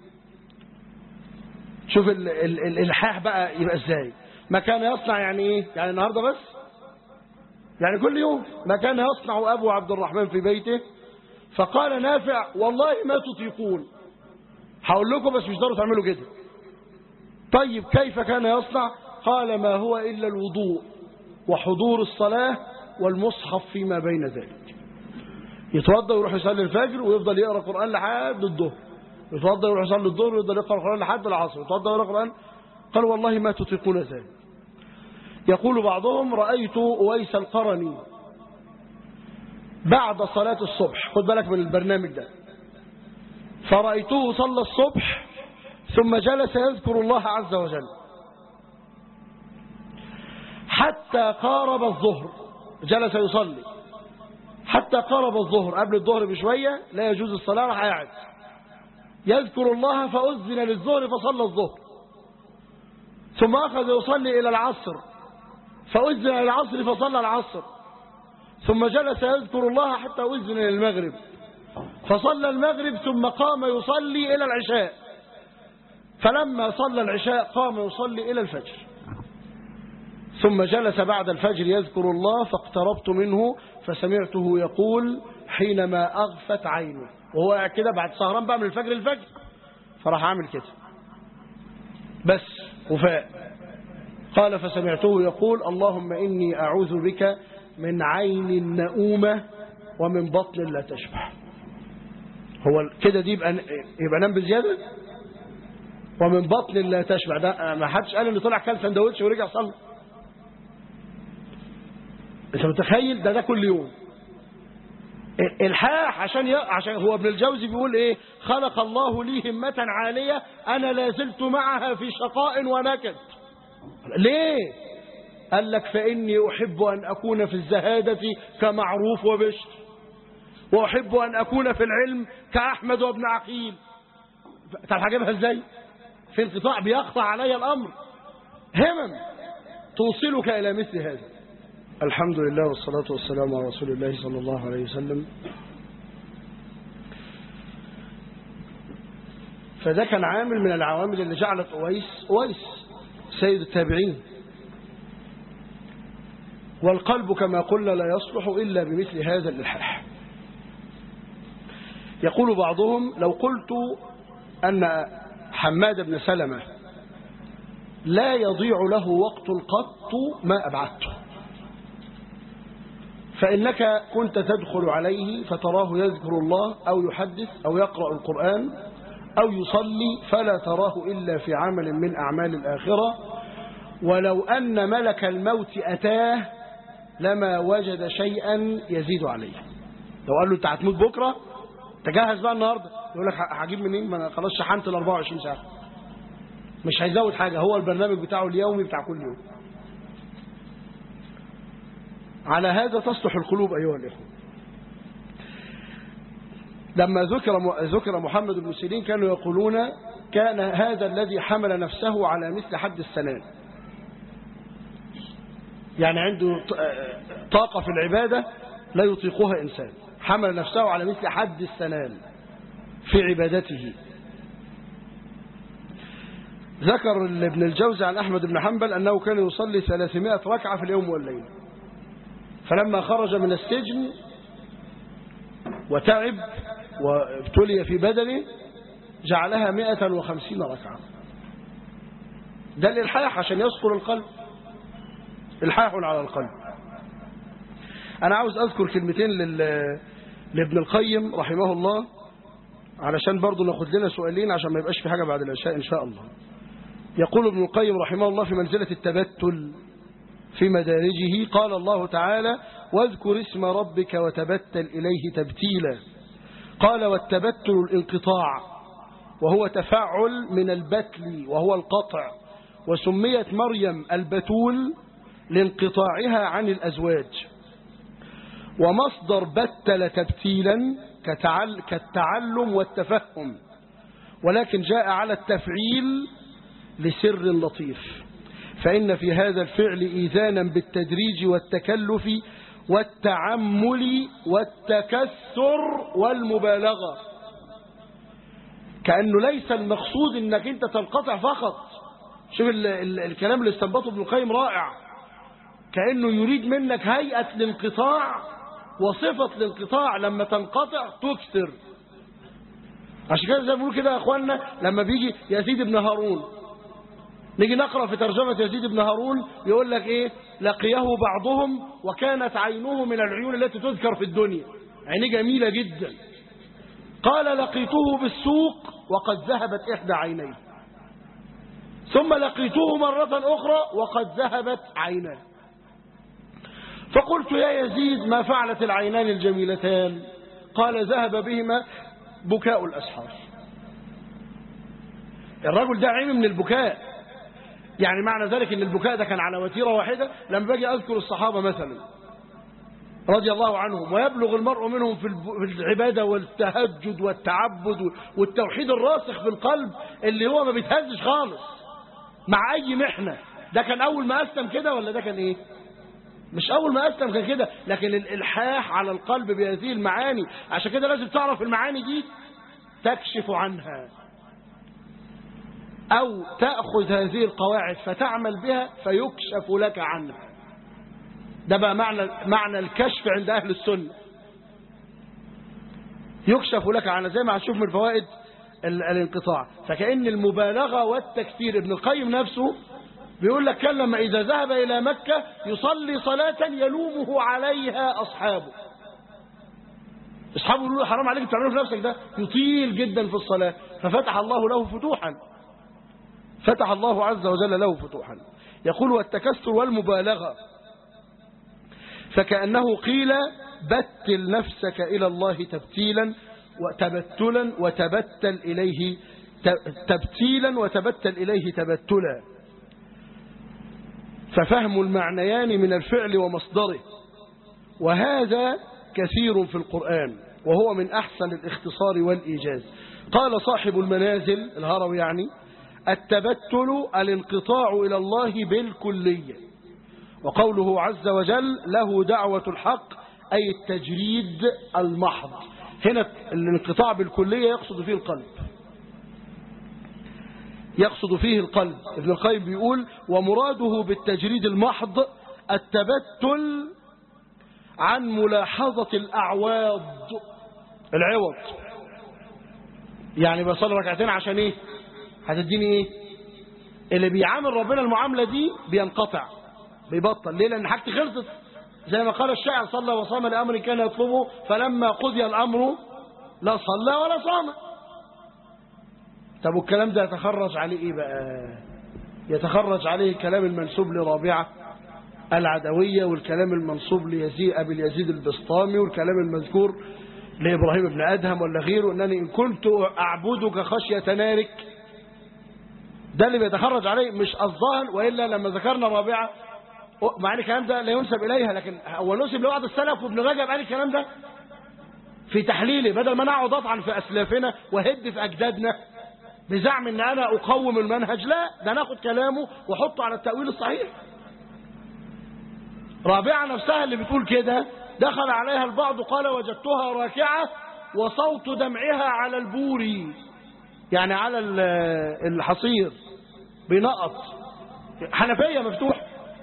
شوف ال- ال- ال- الإلحاح بقى يبقى ازاي ما كان يصنع يعني ايه يعني النهاردة بس يعني كل يوم ما كان يصنع أبو عبد الرحمن في بيته فقال نافع والله ما تطيقون هقول لكم بس مش تقدروا تعملوا كده طيب كيف كان يصنع قال ما هو إلا الوضوء وحضور الصلاة والمصحف فيما بين ذلك يتوضا ويروح يصلي الفجر ويفضل يقرا قران لحد الظهر يتوضا ويروح يصلي الظهر ويفضل يقرا قران لحد العصر يتوضا ويقرا قران قال والله ما تطيقون ذلك يقول بعضهم رايت اويس القرني بعد صلاه الصبح خد بالك من البرنامج ده فرأيته صلى الصبح ثم جلس يذكر الله عز وجل حتى قارب الظهر جلس يصلي حتى قارب الظهر قبل الظهر بشوية لا يجوز الصلاة راح قاعد يذكر الله فأذن للظهر فصلى الظهر ثم أخذ يصلي إلى العصر فأذن للعصر فصلى العصر ثم جلس يذكر الله حتى أذن للمغرب فصلى المغرب ثم قام يصلي إلى العشاء فلما صلى العشاء قام يصلي إلى الفجر ثم جلس بعد الفجر يذكر الله فاقتربت منه فسمعته يقول حينما أغفت عينه وهو قاعد كده بعد سهران بقى من الفجر الفجر فراح عامل كده بس وفاء قال فسمعته يقول اللهم إني أعوذ بك من عين نؤومة ومن بطن لا تشبع هو كده دي يبقى يبقى نام بزيادة ومن بطن لا تشبع ده ما حدش قال انه طلع كل سندوتش ورجع صلى انت متخيل ده ده كل يوم الحاح عشان ي... عشان هو ابن الجوزي بيقول ايه خلق الله لي همة عالية انا لا زلت معها في شقاء ونكد ليه قال لك فاني احب ان اكون في الزهادة كمعروف وبشر واحب ان اكون في العلم كاحمد وابن عقيل تعرف هجيبها ازاي في انقطاع بيقطع علي الامر همم توصلك الى مثل هذا الحمد لله والصلاة والسلام على رسول الله صلى الله عليه وسلم فده كان عامل من العوامل اللي جعلت أويس أويس سيد التابعين والقلب كما قلنا لا يصلح إلا بمثل هذا الإلحاح يقول بعضهم لو قلت أن حماد بن سلمة لا يضيع له وقت قط ما أبعدته فإنك كنت تدخل عليه فتراه يذكر الله أو يحدث أو يقرأ القرآن أو يصلي فلا تراه إلا في عمل من أعمال الآخرة ولو أن ملك الموت أتاه لما وجد شيئا يزيد عليه لو قال له أنت هتموت بكرة تجهز بقى النهاردة يقول لك هجيب منين ما أنا خلاص شحنت ال 24 ساعة مش هيزود حاجة هو البرنامج بتاعه اليومي بتاع كل يوم على هذا تصلح القلوب أيها الإخوة لما ذكر ذكر محمد بن سيرين كانوا يقولون كان هذا الذي حمل نفسه على مثل حد السنان يعني عنده طاقة في العبادة لا يطيقها إنسان حمل نفسه على مثل حد السنان في عبادته ذكر ابن الجوزي عن أحمد بن حنبل أنه كان يصلي 300 ركعة في اليوم والليل فلما خرج من السجن وتعب وابتلي في بدنه جعلها 150 ركعة ده الإلحاح عشان يصفر القلب إلحاح على القلب أنا عاوز أذكر كلمتين لل... لابن القيم رحمه الله علشان برضو ناخد لنا سؤالين عشان ما يبقاش في حاجة بعد العشاء إن شاء الله يقول ابن القيم رحمه الله في منزلة التبتل في مدارجه قال الله تعالى واذكر اسم ربك وتبتل إليه تبتيلا قال والتبتل الانقطاع وهو تفعل من البتل وهو القطع وسميت مريم البتول لانقطاعها عن الأزواج ومصدر بتل تبتيلا كتعل كالتعلم والتفهم ولكن جاء على التفعيل لسر لطيف فإن في هذا الفعل إيذانا بالتدريج والتكلف والتعمل والتكسر والمبالغة كأنه ليس المقصود أنك أنت تنقطع فقط شوف ال ال الكلام اللي استنبطه ابن القيم رائع كأنه يريد منك هيئة الانقطاع وصفة الانقطاع لما تنقطع تكثر عشان كده زي ما بيقولوا كده يا اخوانا لما بيجي يزيد بن هارون نيجي نقرأ في ترجمة يزيد بن هارون يقول لك ايه لقيه بعضهم وكانت عينه من العيون التي تذكر في الدنيا عينيه جميلة جدا قال لقيته بالسوق وقد ذهبت إحدى عينيه ثم لقيته مرة أخرى وقد ذهبت عيناه فقلت يا يزيد ما فعلت العينان الجميلتان قال ذهب بهما بكاء الأسحار الرجل ده عينه من البكاء يعني معنى ذلك ان البكاء ده كان على وتيرة واحدة لما باجي أذكر الصحابة مثلا رضي الله عنهم ويبلغ المرء منهم في العبادة والتهجد والتعبد والتوحيد الراسخ في القلب اللي هو ما بيتهزش خالص مع أي محنة ده كان أول ما أسلم كده ولا ده كان إيه مش أول ما أسلم كان كده لكن الإلحاح على القلب بهذه المعاني عشان كده لازم تعرف المعاني دي تكشف عنها أو تأخذ هذه القواعد فتعمل بها فيكشف لك عنها ده بقى معنى معنى الكشف عند أهل السنة يكشف لك عنها زي ما هتشوف من فوائد الانقطاع فكأن المبالغة والتكثير ابن القيم نفسه بيقول لك كان لما إذا ذهب إلى مكة يصلي صلاة يلومه عليها أصحابه أصحابه يقولوا حرام عليك تعمله في نفسك ده يطيل جدا في الصلاة ففتح الله له فتوحا فتح الله عز وجل له فتوحا يقول والتكسر والمبالغة فكأنه قيل بتل نفسك إلى الله تبتيلا وتبتلا وتبتل إليه تبتيلا وتبتل إليه تبتلا ففهم المعنيان من الفعل ومصدره وهذا كثير في القرآن وهو من أحسن الاختصار والإيجاز قال صاحب المنازل الهروي يعني التبتل الانقطاع إلى الله بالكلية وقوله عز وجل له دعوة الحق أي التجريد المحض هنا الانقطاع بالكلية يقصد فيه القلب يقصد فيه القلب ابن القيم بيقول ومراده بالتجريد المحض التبتل عن ملاحظة الأعواض العوض يعني بصلي ركعتين عشان ايه هتديني ايه اللي بيعامل ربنا المعاملة دي بينقطع بيبطل ليه لان حاجتي خلصت زي ما قال الشاعر صلى وصام لأمر كان يطلبه فلما قضي الأمر لا صلى ولا صام طب والكلام ده يتخرج عليه ايه بقى يتخرج عليه الكلام المنسوب لرابعة العدوية والكلام المنصوب ليزيد أبي اليزيد البسطامي والكلام المذكور لإبراهيم بن أدهم ولا غيره أنني إن كنت أعبدك خشية نارك ده اللي بيتخرج عليه مش الظاهر وإلا لما ذكرنا الرابعة مع ان الكلام ده لا ينسب إليها لكن هو نسب لبعض السلف وابن رجب قال الكلام ده في تحليله بدل ما نقعد اطعن في أسلافنا وهد في أجدادنا بزعم ان انا اقوم المنهج لا ده ناخد كلامه واحطه على التأويل الصحيح رابعة نفسها اللي بتقول كده دخل عليها البعض قال وجدتها راكعة وصوت دمعها على البوري يعني على الحصير بنقط حنفية مفتوح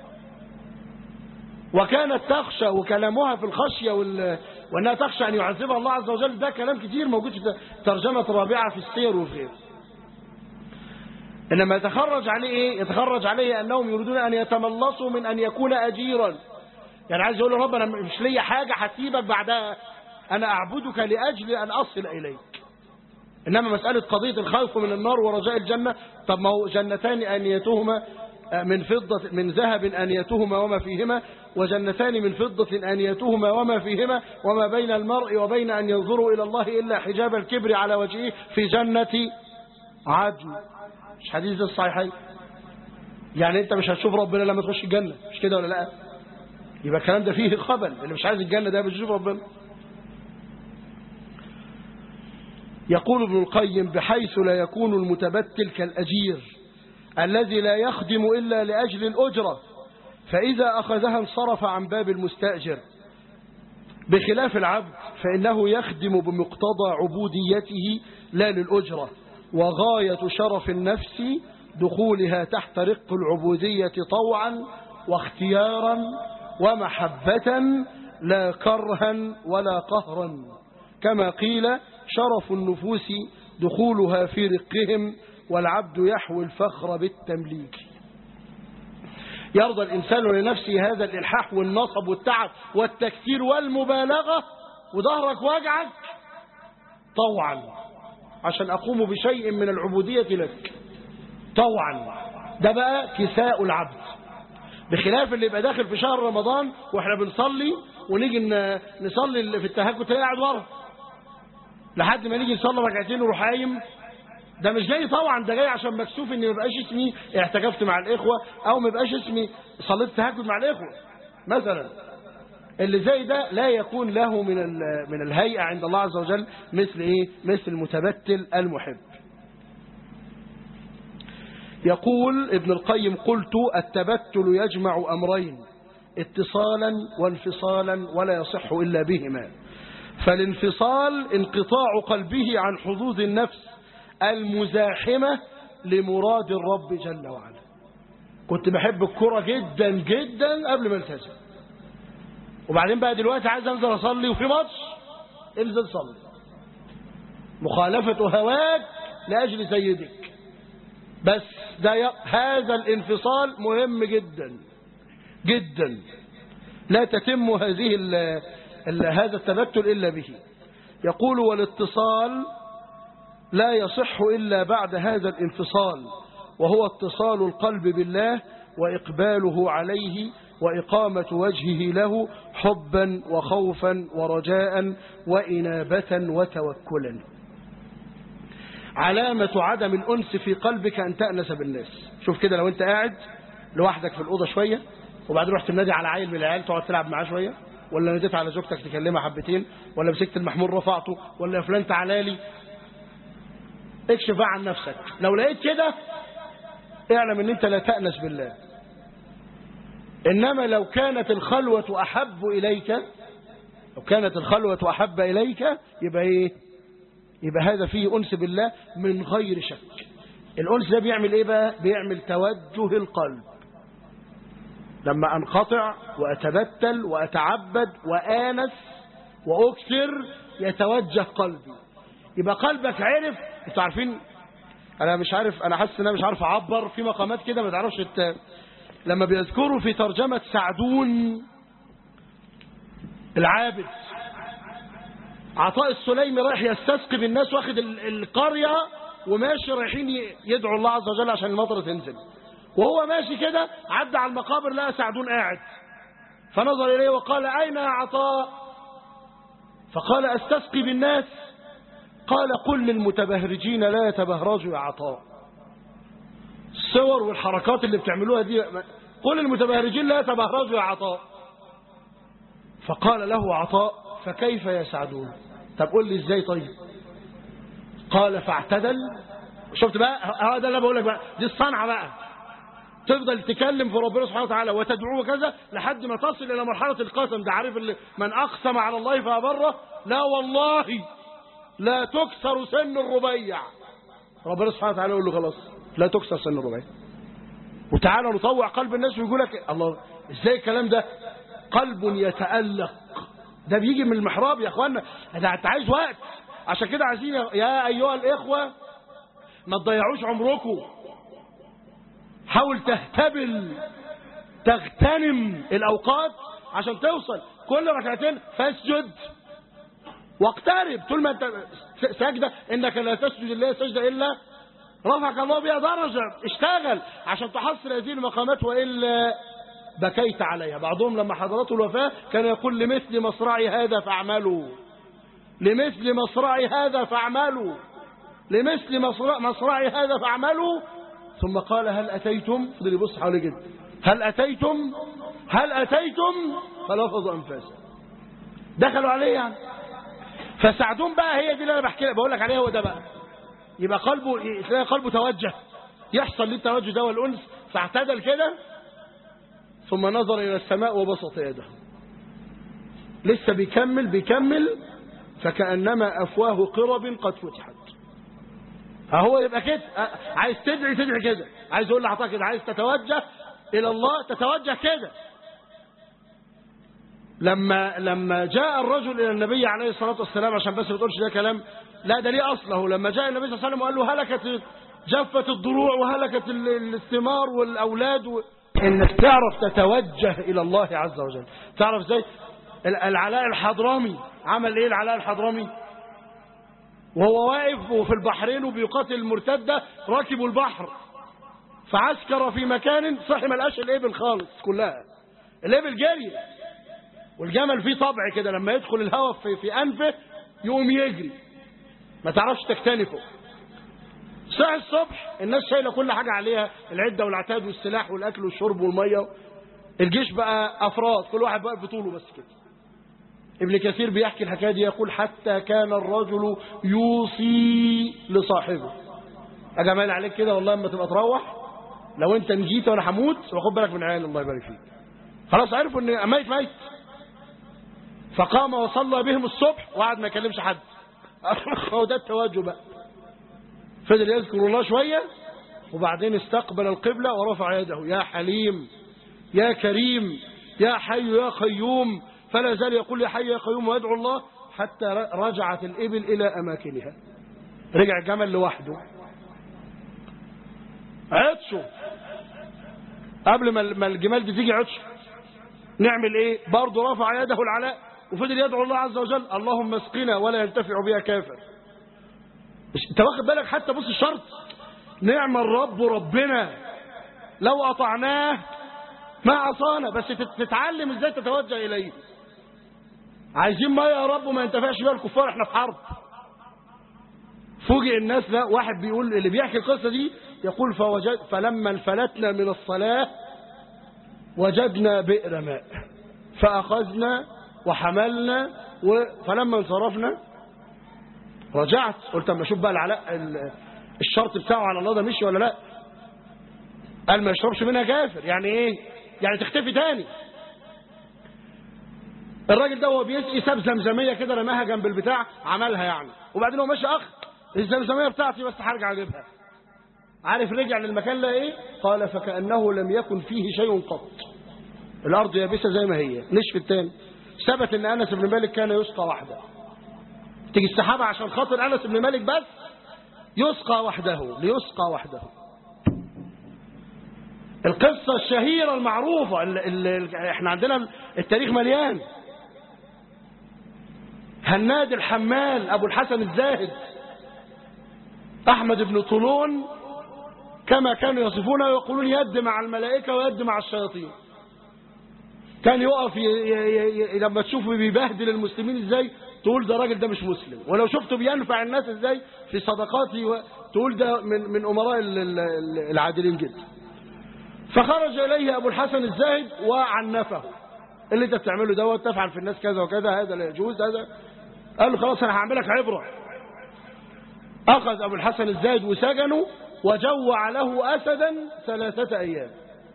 وكانت تخشى وكلامها في الخشية وال... وأنها تخشى أن يعذبها الله عز وجل ده كلام كتير موجود في ترجمة رابعة في السير وفي غيره إنما يتخرج عليه إيه؟ يتخرج عليه أنهم يريدون أن يتملصوا من أن يكون أجيرا يعني عايز يقول له رب أنا مش ليا حاجة هسيبك بعدها أنا أعبدك لأجل أن أصل إليك إنما مسألة قضية الخوف من النار ورجاء الجنة طب ما هو جنتان أنيتهما من فضة من ذهب أنيتهما وما فيهما وجنتان من فضة أنيتهما وما فيهما وما بين المرء وبين أن ينظروا إلى الله إلا حجاب الكبر على وجهه في جنة عدن مش حديث الصحيحين يعني انت مش هتشوف ربنا لما تخش الجنة مش كده ولا لا يبقى الكلام ده فيه خبل اللي مش عايز الجنة ده مش يشوف ربنا يقول ابن القيم بحيث لا يكون المتبتل كالأجير الذي لا يخدم إلا لأجل الأجرة فإذا أخذها انصرف عن باب المستأجر بخلاف العبد فإنه يخدم بمقتضى عبوديته لا للأجرة وغاية شرف النفس دخولها تحت رق العبودية طوعا واختيارا ومحبة لا كرها ولا قهرا كما قيل شرف النفوس دخولها في رقهم والعبد يحوي الفخر بالتمليك يرضى الإنسان لنفسه هذا الإلحاح والنصب والتعب والتكثير والمبالغة وظهرك واجعك طوعا عشان أقوم بشيء من العبودية لك طوعا ده بقى كساء العبد بخلاف اللي يبقى داخل في شهر رمضان واحنا بنصلي ونيجي نصلي في التهجد تلاقي قاعد ورا لحد ما نيجي نصلي ركعتين وروح قايم ده مش جاي طبعا ده جاي عشان مكسوف ان ما يبقاش اسمي اعتكفت مع الاخوه او ما يبقاش اسمي صليت تهجد مع الاخوه مثلا اللي زي ده لا يكون له من من الهيئه عند الله عز وجل مثل ايه مثل المتبتل المحب يقول ابن القيم قلت التبتل يجمع امرين اتصالا وانفصالا ولا يصح الا بهما فالانفصال انقطاع قلبه عن حظوظ النفس المزاحمة لمراد الرب جل وعلا كنت بحب الكرة جدا جدا قبل ما التزم وبعدين بقى دلوقتي عايز انزل اصلي وفي ماتش انزل صلي مخالفة هواك لأجل سيدك بس ده ي... هذا الانفصال مهم جدا جدا لا تتم هذه ال... ال... هذا التبتل إلا به يقول والاتصال لا يصح إلا بعد هذا الانفصال وهو اتصال القلب بالله وإقباله عليه وإقامة وجهه له حبا وخوفا ورجاء وإنابة وتوكلا علامة عدم الأنس في قلبك أن تأنس بالناس شوف كده لو أنت قاعد لوحدك في الأوضة شوية وبعدين رحت النادي على عيل من العيال تقعد تلعب معاه شوية ولا ناديت على زوجتك تكلمها حبتين ولا مسكت المحمول رفعته ولا يا فلان تعالى لي اكشف بقى عن نفسك لو لقيت كده اعلم ان انت لا تأنس بالله انما لو كانت الخلوة احب اليك لو كانت الخلوة احب اليك يبقى ايه يبقى هذا فيه انس بالله من غير شك الانس ده بيعمل ايه بقى بيعمل توجه القلب لما انقطع واتبتل واتعبد وانس واكثر يتوجه قلبي يبقى قلبك عرف انتوا عارفين انا مش عارف انا حاسس ان انا مش عارف اعبر في مقامات كده ما تعرفش الت... لما بيذكروا في ترجمة سعدون العابد عطاء السليمي رايح يستسقي بالناس واخد ال- القرية وماشي رايحين ي- يدعوا الله عز وجل عشان المطر تنزل وهو ماشي كده عدى على المقابر لقى سعدون قاعد فنظر إليه وقال أين يا عطاء فقال أستسقي بالناس قال قل للمتبهرجين لا يتبهرجوا يا عطاء الصور والحركات اللي بتعملوها دي قل للمتبهرجين لا يتبهرجوا يا عطاء فقال له عطاء فكيف يا سعدون طب قل لي ازاي طيب قال فاعتدل شفت بقى هذا اللي بقول لك بقى دي الصنعه بقى تفضل تكلم في ربنا سبحانه وتعالى وتدعوه كذا لحد ما تصل الى مرحله القسم ده عارف اللي من اقسم على الله فابره لا والله لا تكسر سن الربيع ربنا سبحانه وتعالى يقول له خلاص لا تكسر سن الربيع وتعالى نطوع قلب الناس ويقول لك الله ازاي الكلام ده قلب يتألق ده بيجي من المحراب يا اخوانا ده انت عايز وقت عشان كده عايزين يا ايها الاخوه ما تضيعوش عمركم حاول تهتبل تغتنم الاوقات عشان توصل كل ركعتين فاسجد واقترب طول ما انت ساجده انك لا تسجد لله سجده الا رفعك الله بها درجه اشتغل عشان تحصل هذه المقامات والا بكيت عليها بعضهم لما حضرته الوفاه كان يقول لمثل مصرعي هذا فاعملوا لمثل مصرعي هذا فاعملوا لمثل مصرع مصرعي هذا فاعملوا ثم قال هل أتيتم فضل يبص حواليه كده هل أتيتم هل أتيتم فلفظ أنفاسه دخلوا عليه يعني فسعدون بقى هي دي اللي انا بحكي لك بقول لك عليها هو ده بقى يبقى قلبه تلاقي قلبه توجه يحصل ليه التوجه ده والانس فاعتدل كده ثم نظر الى السماء وبسط يده لسه بيكمل بيكمل فكانما افواه قرب قد فتحت فهو يبقى كده عايز تدعي تدعي كده عايز اقول لحضرتك كده عايز تتوجه الى الله تتوجه كده لما لما جاء الرجل الى النبي عليه الصلاه والسلام عشان بس ما تقولش ده كلام لا ده ليه اصله لما جاء النبي صلى الله عليه وسلم وقال له هلكت جفت الضروع وهلكت ال- الثمار والاولاد و... انك تعرف تتوجه الى الله عز وجل تعرف ازاي ال- العلاء الحضرمي عمل ايه العلاء الحضرمي وهو واقف وفي البحرين وبيقاتل المرتده راكبوا البحر فعسكر في مكان صحي ما لقاش الابل خالص كلها الابل جري والجمل فيه طبع كده لما يدخل الهواء في, في أنفه يقوم يجري ما تعرفش تكتنفه صحي الصبح الناس شايله كل حاجة عليها العدة والعتاد والسلاح والأكل والشرب والمية الجيش بقى أفراد كل واحد بقى بطوله بس كده ابن كثير بيحكي الحكاية دي يقول حتى كان الرجل يوصي لصاحبه يا جمال عليك كده والله اما تبقى تروح لو انت نجيت وانا هموت وخد بالك من عيال الله يبارك فيك خلاص عرفوا ان ميت ميت فقام وصلى بهم الصبح وقعد ما يكلمش حد هو ده التوجه بقى فضل يذكر الله شوية وبعدين استقبل القبلة ورفع يده يا حليم يا كريم يا حي يا قيوم فلا زال يقول يا حي يا قيوم ويدعو الله حتى رجعت الإبل إلى أماكنها رجع الجمل لوحده عطشوا قبل ما الجمال دي تيجي عطشوا نعمل ايه برضه رفع يده العلاء وفضل يدعو الله عز وجل اللهم اسقنا ولا ينتفع بها كافر انت واخد بالك حتى بص الشرط نعم الرب ربنا لو اطعناه ما عصانا بس تتعلم ازاي تتوجه اليه عايزين ما يا رب وما ينتفعش بيها الكفار احنا في حرب فوجئ الناس لا واحد بيقول اللي بيحكي القصة دي يقول فوجد فلما انفلتنا من الصلاة وجدنا بئر ماء فأخذنا وحملنا فلما انصرفنا رجعت قلت اما اشوف بقى العلاء الشرط بتاعه على الله ده مشي ولا لا قال ما يشربش منها كافر يعني ايه يعني تختفي تاني الراجل ده وهو بيسقي ساب زمزميه كده رماها جنب البتاع عملها يعني وبعدين هو ماشي اخ الزمزميه بتاعتي بس هرجع اجيبها عارف رجع للمكان ده ايه قال فكانه لم يكن فيه شيء قط الارض يابسه زي ما هي نشف تاني ثبت ان انس بن مالك كان يسقى وحده تيجي السحابه عشان خاطر انس بن مالك بس يسقى وحده ليسقى وحده القصة الشهيرة المعروفة اللي اللي احنا عندنا التاريخ مليان هناد الحمال ابو الحسن الزاهد احمد بن طولون كما كانوا يصفونه ويقولون يد مع الملائكة ويد مع الشياطين كان يقف ي... ي... ي... لما تشوفه بيبهدل المسلمين ازاي تقول ده راجل ده مش مسلم ولو شفته بينفع الناس ازاي في صدقاته و... تقول ده من من امراء العادلين جدا فخرج اليه ابو الحسن الزاهد وعنفه اللي انت بتعمله دوت تفعل في الناس كذا وكذا هذا لا يجوز هذا قال له خلاص انا هعملك عبره اخذ ابو الحسن الزاهد وسجنه وجوع له اسدا ثلاثه ايام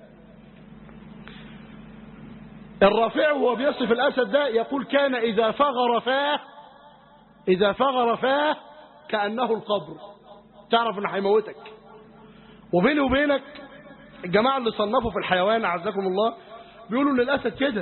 الرافع وهو بيصف الأسد ده يقول كان إذا فغر فاه إذا فغر فاه كأنه القبر تعرف أنه هيموتك وبيني وبينك الجماعة اللي صنفوا في الحيوان أعزكم الله بيقولوا أن الأسد كده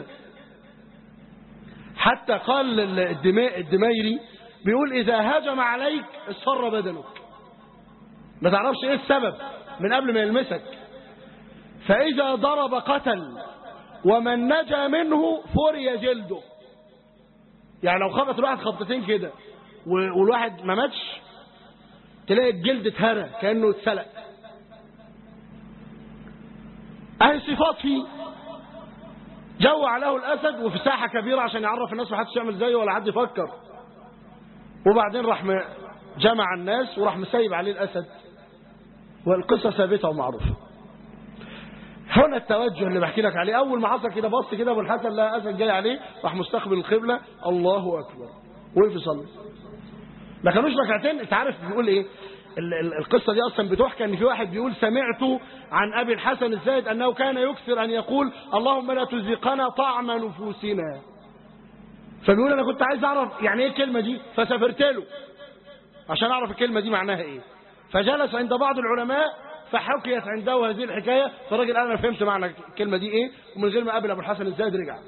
حتى قال الدماء الدميري بيقول إذا هجم عليك اصفر بدنك ما تعرفش إيه السبب من قبل ما يلمسك فإذا ضرب قتل ومن نجا منه فري جلده يعني لو خبط الواحد خبطتين كده والواحد ما ماتش تلاقي الجلد اتهرى كأنه اتسلق اهي صفات فيه جوع له الأسد وفي ساحة كبيرة عشان يعرف الناس ما حدش يعمل زيه ولا حد يفكر وبعدين راح جمع الناس وراح مسيب عليه الأسد والقصة ثابتة ومعروفة هنا التوجه اللي بحكي لك عليه اول ما حصل كده بص كده ابو الحسن لقى اسد جاي عليه راح مستقبل القبله الله اكبر وقف يصلي ما كانوش ركعتين انت عارف بيقول ايه القصه دي اصلا بتحكى ان في واحد بيقول سمعت عن ابي الحسن الزاهد انه كان يكثر ان يقول اللهم لا تزيقنا طعم نفوسنا فبيقول انا كنت عايز اعرف يعني ايه الكلمه دي فسافرت له عشان اعرف الكلمه دي معناها ايه فجلس عند بعض العلماء فحكيت عنده هذه الحكاية فالراجل قال أنا فهمت معنى الكلمة دي إيه ومن غير ما قابل أبو الحسن الزاهد رجع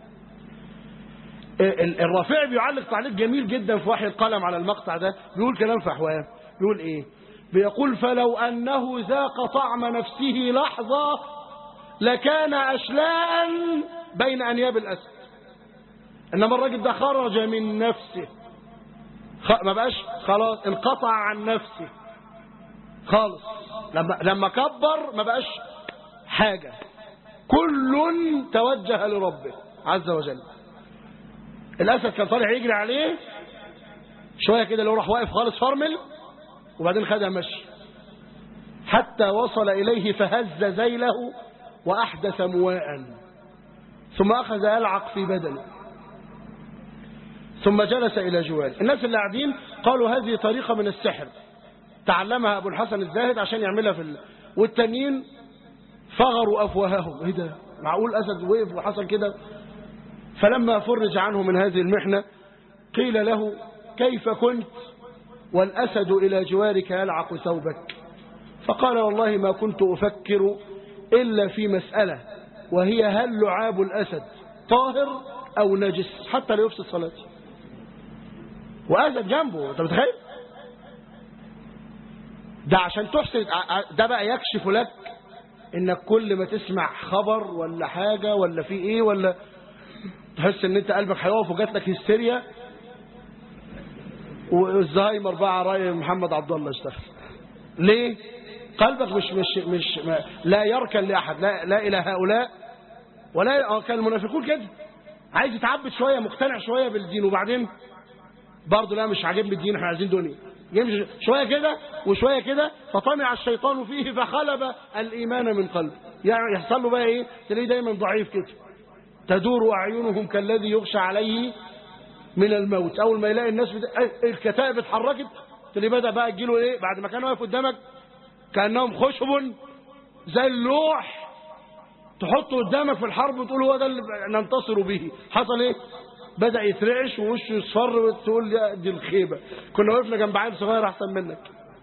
الرافع بيعلق تعليق جميل جدا في وحي القلم على المقطع ده بيقول كلام فحواه بيقول إيه بيقول فلو أنه ذاق طعم نفسه لحظة لكان أشلاء بين أنياب الأسد إنما الراجل ده خرج من نفسه ما بقاش خلاص انقطع عن نفسه خالص لما لما كبر ما بقاش حاجة كل توجه لربه عز وجل الأسد كان طالع يجري عليه شوية كده لو راح واقف خالص فرمل وبعدين خدها مشي حتى وصل إليه فهز ذيله وأحدث مواء ثم أخذ يلعق في بدنه ثم جلس إلى جوال الناس اللي قاعدين قالوا هذه طريقة من السحر تعلمها أبو الحسن الزاهد عشان يعملها في ال... والتانيين فغروا أفواههم ايه ده معقول أسد وقف وحصل كده فلما فرج عنه من هذه المحنة قيل له كيف كنت والأسد إلى جوارك يلعق ثوبك فقال والله ما كنت أفكر إلا في مسألة وهي هل لعاب الأسد طاهر أو نجس حتى لا يفسد صلاتي وأسد جنبه أنت متخيل ده عشان تحسن ده بقى يكشف لك انك كل ما تسمع خبر ولا حاجة ولا في ايه ولا تحس ان انت قلبك هيقف وجات لك هستيريا والزهايمر بقى على راي محمد عبد الله اشتغل ليه قلبك مش مش مش ما لا يركن لاحد لا, لا الى هؤلاء ولا آه، كان المنافقون كده عايز يتعبد شويه مقتنع شويه بالدين وبعدين برضه لا مش عاجبني الدين احنا عايزين دنيا يمشي شويه كده وشويه كده فطمع الشيطان فيه فخلب الايمان من قلبه يعني يحصل له بقى ايه تلاقيه دايما ضعيف كده تدور اعينهم كالذي يغشى عليه من الموت اول ما يلاقي الناس بت... إيه، الكتائب اتحركت تلاقيه بدا بقى تجيله ايه بعد ما كان واقف قدامك كانهم خشب زي اللوح تحطه قدامك في الحرب وتقول هو ده اللي ننتصر به حصل ايه بدأ يترعش ووشه يصفر وتقول يا دي الخيبة كنا وقفنا جنب عيل صغير أحسن منك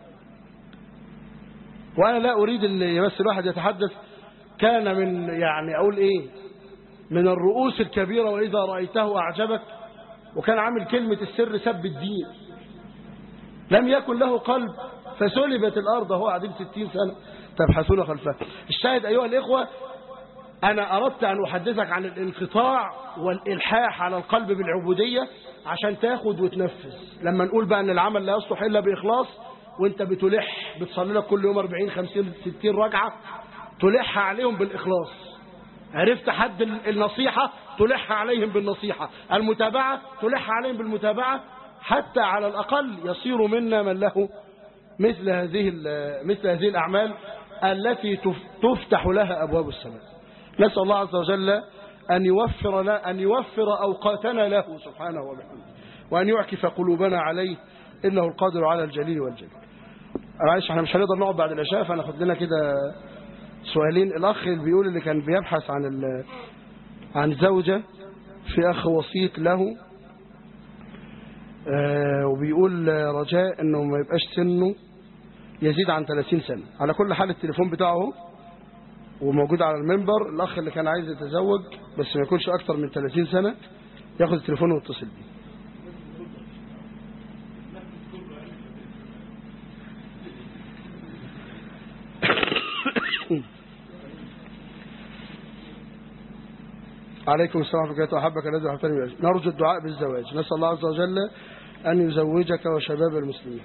وأنا لا أريد أن بس الواحد يتحدث كان من يعني أقول إيه من الرؤوس الكبيرة وإذا رأيته أعجبك وكان عامل كلمة السر سب الدين لم يكن له قلب فسلبت الأرض هو قاعدين ستين سنة تبحثون خلفه الشاهد أيها الإخوة أنا أردت أن أحدثك عن الانقطاع والإلحاح على القلب بالعبودية عشان تاخد وتنفذ لما نقول بقى أن العمل لا يصلح إلا بإخلاص وانت بتلح بتصلي لك كل يوم 40 50 60 ركعة تلح عليهم بالإخلاص عرفت حد النصيحة تلح عليهم بالنصيحة المتابعة تلح عليهم بالمتابعة حتى على الأقل يصير منا من له مثل هذه مثل هذه الأعمال التي تفتح لها أبواب السماء نسأل الله عز وجل أن يوفر, لا أن يوفر أوقاتنا له سبحانه وبحمده وأن يعكف قلوبنا عليه إنه القادر على الجليل والجليل معلش احنا مش هنقدر نقعد بعد العشاء فناخد لنا كده سؤالين الأخ اللي بيقول اللي كان بيبحث عن عن زوجة في أخ وسيط له آه وبيقول رجاء انه ما يبقاش سنه يزيد عن 30 سنة على كل حال التليفون بتاعه وموجود على المنبر الأخ اللي كان عايز يتزوج بس ما يكونش أكتر من 30 سنة ياخد التليفون ويتصل بيه عليكم السلام ورحمة الله أحبك الذي أحبتني نرجو الدعاء بالزواج نسأل الله عز وجل أن يزوجك وشباب المسلمين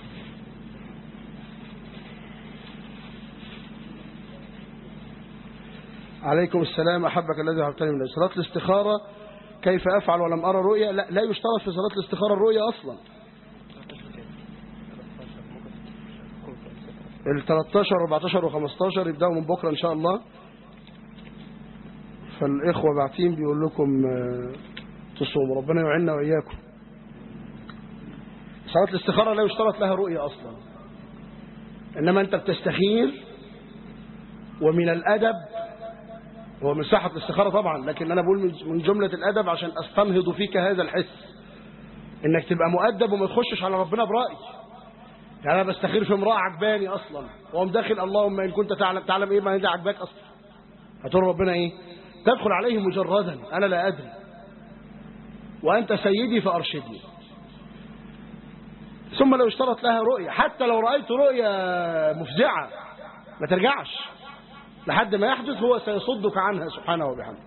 عليكم السلام أحبك الذي أحبتني من صلاة الاستخارة كيف أفعل ولم أرى رؤيا لا, لا يشترط في صلاة الاستخارة الرؤيا أصلا ال 13 14 و 15 يبدأوا من بكرة إن شاء الله فالإخوة بعتين بيقول لكم آه، تصوموا ربنا يعيننا وإياكم صلاة الاستخارة لا يشترط لها رؤية أصلا إنما أنت بتستخير ومن الأدب هو من صحة الاستخارة طبعا لكن أنا بقول من جملة الأدب عشان أستنهض فيك هذا الحس إنك تبقى مؤدب وما تخشش على ربنا برأي يعني أنا بستخير في امرأة عجباني أصلا وهم داخل اللهم إن كنت تعلم تعلم إيه ما هي عجباك أصلا هتقول ربنا إيه تدخل عليه مجردا أنا لا أدري وأنت سيدي فأرشدني ثم لو اشترط لها رؤية حتى لو رأيت رؤية مفزعة ما ترجعش لحد ما يحدث هو سيصدك عنها سبحانه وبحمده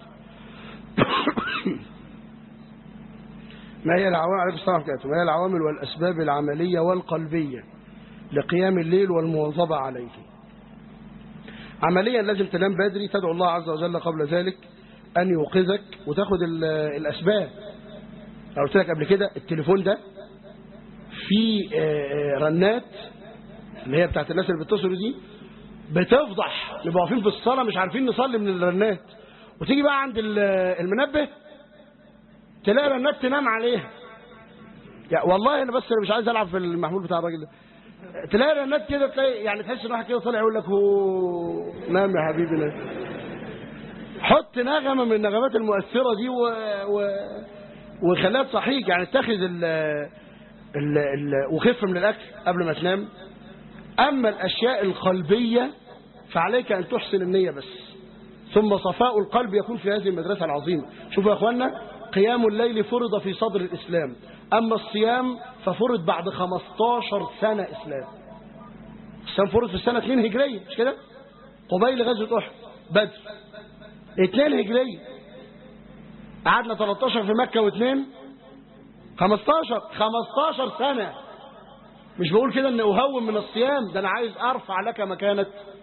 ما هي العوامل عليكم السلام ما هي العوامل والأسباب العملية والقلبية لقيام الليل والمواظبة عليه عمليا لازم تنام بدري تدعو الله عز وجل قبل ذلك أن يوقظك وتاخد الأسباب قلت لك قبل كده التليفون ده في آه، آه، رنات اللي هي بتاعت الناس اللي بتصل دي بتفضح نبقى واقفين في الصلاة مش عارفين نصلي من الرنات وتيجي بقى عند المنبه تلاقي رنات تنام عليها يعني والله انا بس انا مش عايز العب في المحمول بتاع الراجل ده تلاقي رنات كده تلاقي يعني تحس ان واحد كده طالع يقول لك هو نام يا حبيبي نام حط نغمه من النغمات المؤثره دي و... و... وخليها تصحيك يعني اتخذ ال... ال... ال... وخف من الاكل قبل ما تنام اما الاشياء القلبيه فعليك أن تحسن النية بس ثم صفاء القلب يكون في هذه المدرسة العظيمة شوفوا يا أخوانا قيام الليل فرض في صدر الإسلام أما الصيام ففرض بعد 15 سنة إسلام الصيام فرض في السنة 2 هجرية مش كده قبيل غزوة أحد بدر 2 هجرية قعدنا 13 في مكة و2 15 15 سنة مش بقول كده ان اهون من الصيام ده انا عايز ارفع لك مكانة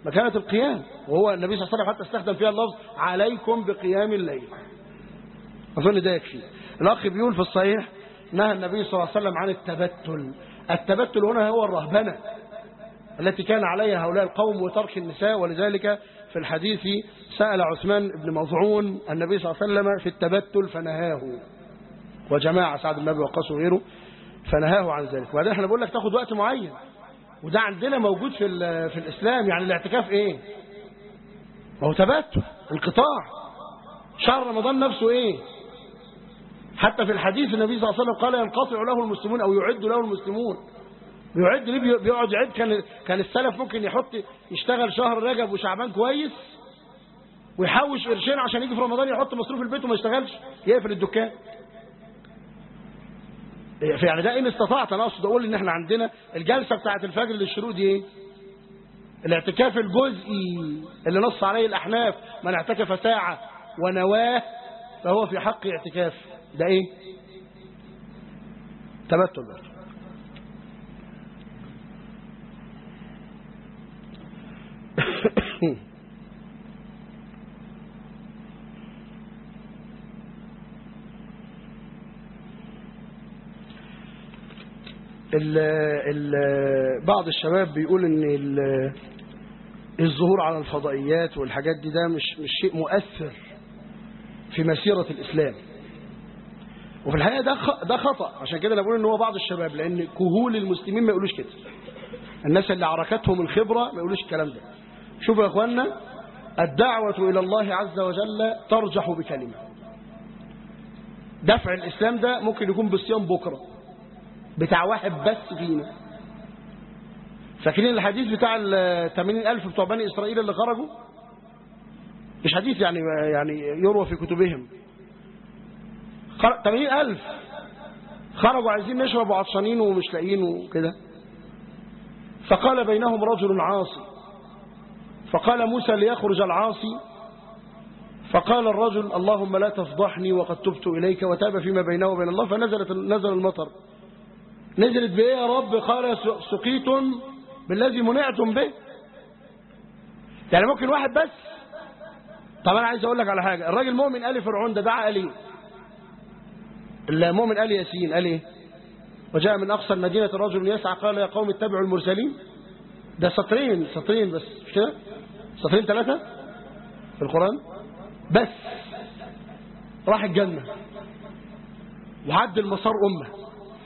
مكانة القيام وهو النبي صلى الله عليه وسلم حتى استخدم فيها اللفظ عليكم بقيام الليل أظن ده يكفي الأخ بيقول في الصحيح نهى النبي صلى الله عليه وسلم عن التبتل التبتل هنا هو الرهبنة التي كان عليها هؤلاء القوم وترك النساء ولذلك في الحديث سأل عثمان بن مظعون النبي صلى الله عليه وسلم في التبتل فنهاه وجماعة سعد بن أبي وقاص وغيره فنهاه عن ذلك وبعدين احنا بقول لك تاخد وقت معين وده عندنا موجود في في الإسلام يعني الاعتكاف ايه ما هو تبتل انقطاع شهر رمضان نفسه ايه حتى في الحديث النبي صلى الله عليه وسلم قال ينقطع له المسلمون او يعد له المسلمون بيعد ليه بيقعد يعد كان كان السلف ممكن يحط يشتغل شهر رجب وشعبان كويس ويحوش قرشين عشان يجي في رمضان يحط مصروف البيت وما يشتغلش يقفل الدكان يعني ده ان استطعت انا اقصد اقول ان احنا عندنا الجلسه بتاعه الفجر للشروق دي ايه الاعتكاف الجزئي اللي نص عليه الاحناف من اعتكف ساعه ونواه فهو في حق اعتكاف ده ايه تبتل برضه ال ال بعض الشباب بيقول ان ال- الظهور على الفضائيات والحاجات دي ده مش مش شيء مؤثر في مسيرة الإسلام وفي الحقيقة ده خ- ده خطأ عشان كده انا بقول ان هو بعض الشباب لأن كهول المسلمين ما يقولوش كده الناس اللي عركتهم الخبرة ما يقولوش الكلام ده شوفوا يا اخوانا الدعوة إلى الله عز وجل ترجح بكلمة دفع الإسلام ده ممكن يكون بالصيام بكرة بتاع واحد بس فينا فاكرين الحديث بتاع ال 80000 بتوع بني إسرائيل اللي خرجوا مش حديث يعني يعني يروى في كتبهم خر- 80000 خرجوا عايزين نشرب وعطشانين ومش لاقيين وكده فقال بينهم رجل عاصي فقال موسى ليخرج العاصي فقال الرجل اللهم لا تفضحني وقد تبت إليك وتاب فيما بينه وبين الله فنزلت نزل المطر نزلت بإيه يا رب قال سقيتم بالذي منعتم به يعني ممكن واحد بس طب أنا عايز أقول لك على حاجة الراجل مؤمن آل فرعون ده دعا قال إيه المؤمن آل ياسين قال إيه وجاء من أقصى المدينة رجل يسعى قال يا قوم اتبعوا المرسلين ده سطرين سطرين بس مش كده سطرين ثلاثة في القرآن بس راح الجنة وعد المسار أمة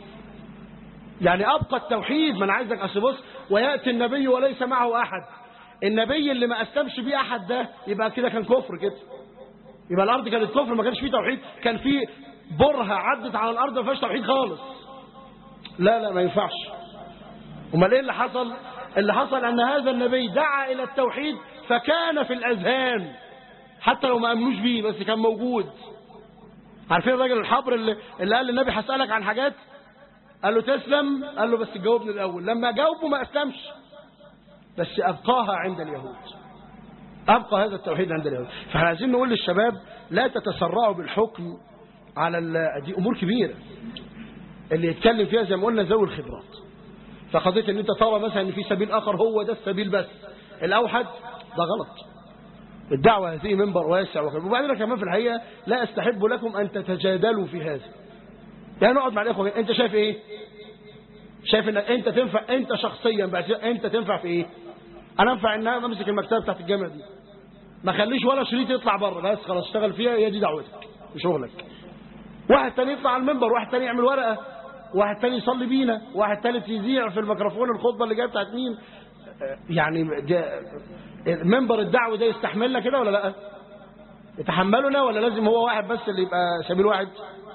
يعني أبقى التوحيد ما أنا عايزك أصبص ويأتي النبي وليس معه أحد النبي اللي ما أسلمش بيه أحد ده يبقى كده كان كفر كده يبقى الأرض كانت كفر ما كانش فيه توحيد كان فيه برهة عدت على الأرض ما فيهاش توحيد خالص لا لا ما ينفعش امال ايه اللي حصل اللي حصل ان هذا النبي دعا الى التوحيد فكان في الاذهان حتى لو ما امنوش بيه بس كان موجود عارفين الراجل الحبر اللي, اللي قال للنبي هسالك عن حاجات قال له تسلم قال له بس جاوبني الاول لما جاوبه ما اسلمش بس ابقاها عند اليهود ابقى هذا التوحيد عند اليهود فاحنا عايزين نقول للشباب لا تتسرعوا بالحكم على ال- دي امور كبيره اللي يتكلم فيها زي ما قلنا ذوي الخبرات فقضيه ان انت ترى مثلا ان في سبيل اخر هو ده السبيل بس الاوحد ده غلط الدعوه هذه منبر واسع وكبير وبعدين كمان في الحقيقه لا استحب لكم ان تتجادلوا في هذا يعني نقعد مع الاخوه انت شايف ايه شايف ان انت تنفع انت شخصيا بعد كده انت تنفع في ايه انا انفع ان انا امسك المكتبه بتاعت الجامعه دي ما خليش ولا شريط يطلع بره بس خلاص اشتغل فيها هي دي دعوتك وشغلك واحد تاني يطلع على المنبر واحد تاني يعمل ورقة واحد تاني يصلي بينا واحد تالت يذيع في الميكروفون الخطبة اللي جايه بتاعت مين آه، يعني جا- منبر الدعوة ده يستحملنا كده ولا لا يتحملنا ولا لازم هو واحد بس اللي يبقى سبيل واحد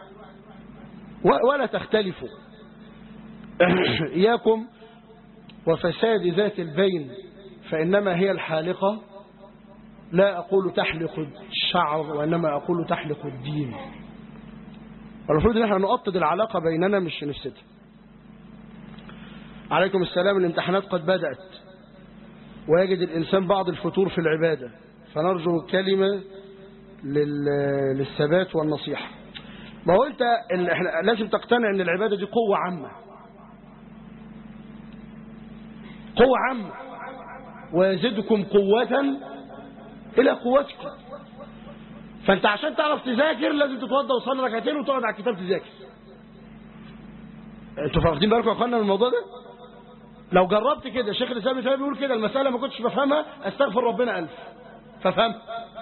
و- ولا تختلفوا إياكم وفساد ذات البين فإنما هي الحالقة لا أقول تحلق الشعر وإنما أقول تحلق الدين المفروض ان احنا نؤطد العلاقة بيننا مش نفسدها عليكم السلام الامتحانات قد بدأت ويجد الإنسان بعض الفتور في العبادة فنرجو كلمة لل- للثبات والنصيحة ما هو انت ال- احنا لازم تقتنع ان العبادة دي قوة عامة قوة عامة ويزدكم قوة إلى قوتكم فأنت عشان تعرف تذاكر لازم تتوضى وتصلي ركعتين وتقعد على الكتاب تذاكر انتوا واخدين بالكم يا اخوانا من الموضوع ده لو جربت كده شيخ الاسلام ابن بيقول كده المساله ما كنتش بفهمها استغفر ربنا الف ففهم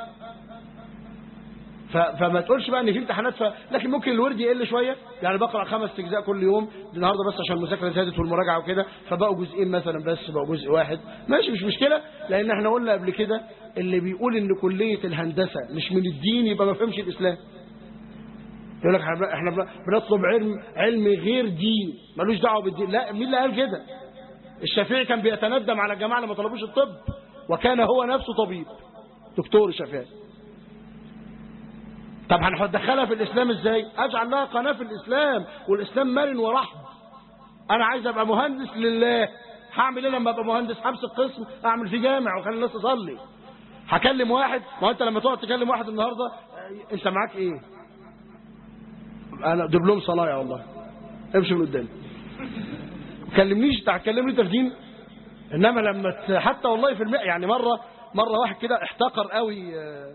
فما تقولش بقى ان في امتحانات ف... لكن ممكن الورد يقل شويه يعني بقرا خمس اجزاء كل يوم النهارده بس عشان المذاكره زادت والمراجعه وكده فبقوا جزئين مثلا بس بقوا جزء واحد ماشي مش مشكله لان احنا قلنا قبل كده اللي بيقول ان كليه الهندسه مش من الدين يبقى ما فهمش الاسلام يقول لك احنا بنطلب علم علم غير دين ملوش دعوه بالدين لا مين اللي قال كده الشافعي كان بيتندم على الجماعه اللي ما طلبوش الطب وكان هو نفسه طبيب دكتور الشافعي طب هندخلها في الإسلام إزاي أجعل لها قناة في الإسلام والإسلام مرن ورحب أنا عايز أبقى مهندس لله هعمل إيه لما أبقى مهندس همسك قسم أعمل فيه جامع وخلي الناس تصلي هكلم واحد ما أنت لما تقعد تكلم واحد النهاردة أنت معاك إيه أنا دبلوم صنايع والله امشي من قدامي كلمنيش انت هتكلمني انت في دين انما لما حتى والله في الماء يعني مره مره واحد كده احتقر قوي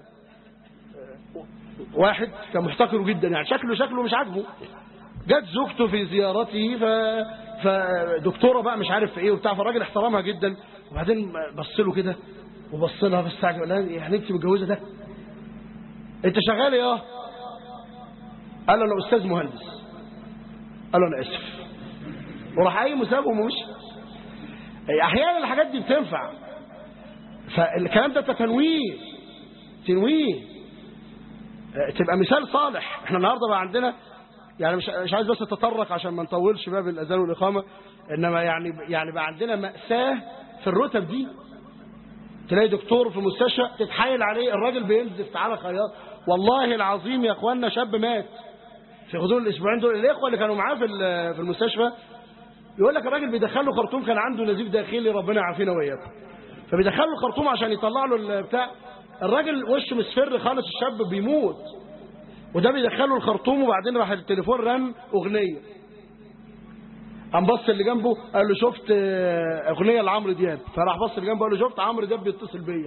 واحد كان محتقره جدا يعني شكله شكله مش عاجبه جت زوجته في زيارته ف فدكتوره بقى مش عارف ايه وبتاع فالراجل احترمها جدا وبعدين بص له كده وبص لها فاستعجب قال لها يعني انت متجوزه ده انت شغال ايه قال له انا استاذ مهندس قال له انا اسف وراح قايم وسابهم ومشي احيانا الحاجات دي بتنفع فالكلام ده تنويه تنويه تبقى مثال صالح احنا النهارده بقى عندنا يعني مش مش عايز بس اتطرق عشان ما نطولش باب الاذان والاقامه انما يعني يعني بقى عندنا ماساه في الرتب دي تلاقي دكتور في مستشفى تتحايل عليه الراجل بينزف تعالى خياط والله العظيم يا اخوانا شاب مات في غضون الاسبوعين دول الاخوه اللي كانوا معاه في في المستشفى يقول لك الراجل بيدخل له خرطوم كان عنده نزيف داخلي ربنا يعافينا واياكم فبيدخل له خرطوم عشان يطلع له البتاع الراجل وشه مصفر خالص الشاب بيموت وده بيدخله الخرطوم وبعدين راح التليفون رن اغنيه قام بص اللي جنبه قال له شفت اغنيه لعمرو دياب فراح بص اللي جنبه قال له شفت عمرو دياب بيتصل بيا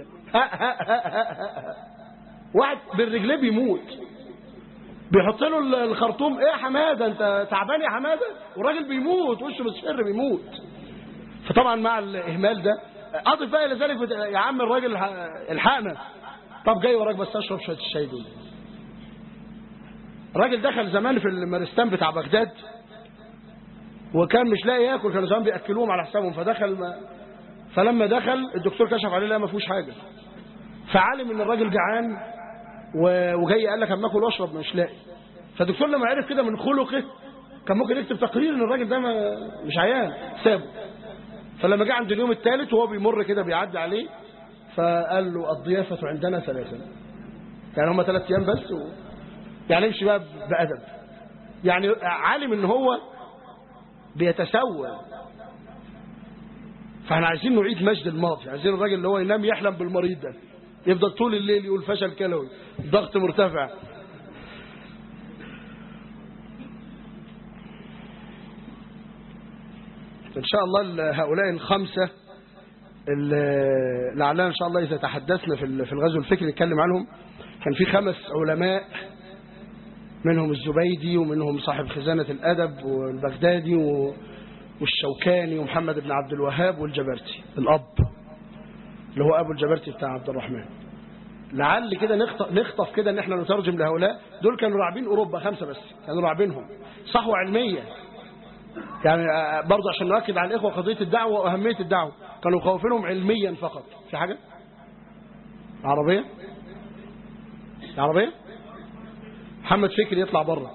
واحد بالرجليه بيموت بيحط له الخرطوم ايه يا حماده انت تعبان يا حماده والراجل بيموت وشه مصفر بيموت فطبعا مع الاهمال ده اضف بقى الى ذلك يا عم الراجل الحقنا طب جاي وراك بس اشرب شويه الشاي دول الراجل دخل زمان في المارستان بتاع بغداد وكان مش لاقي ياكل كانوا زمان بياكلوهم على حسابهم فدخل ما فلما دخل الدكتور كشف عليه لا ما فيهوش حاجه فعلم ان الراجل جعان وجاي قال لك اما اكل واشرب مش لاقي فالدكتور لما عرف كده من خلقه كان ممكن يكتب تقرير ان الراجل ده مش عيان سابه فلما جه عند اليوم الثالث وهو بيمر كده بيعدي عليه فقال له الضيافة عندنا ثلاثة يعني هم ثلاث أيام بس و... يعني يمشي بقى بأدب يعني عالم ان هو بيتسول فاحنا عايزين نعيد مجد الماضي عايزين الراجل اللي هو ينام يحلم بالمريض ده يفضل طول الليل يقول فشل كلوي ضغط مرتفع ان شاء الله هؤلاء الخمسة لعلنا ان شاء الله اذا تحدثنا في في الغزو الفكري نتكلم عنهم كان في خمس علماء منهم الزبيدي ومنهم صاحب خزانة الأدب والبغدادي والشوكاني ومحمد بن عبد الوهاب والجبرتي الأب اللي هو أبو الجبرتي بتاع عبد الرحمن لعل كده نخطف, نخطف كده ان احنا نترجم لهؤلاء دول كانوا راعبين أوروبا خمسة بس كانوا راعبينهم صحوة علمية يعني برضه عشان نؤكد على الإخوة قضية الدعوة وأهمية الدعوة كانوا خوفينهم علميا فقط في حاجة عربية عربية محمد فكري يطلع بره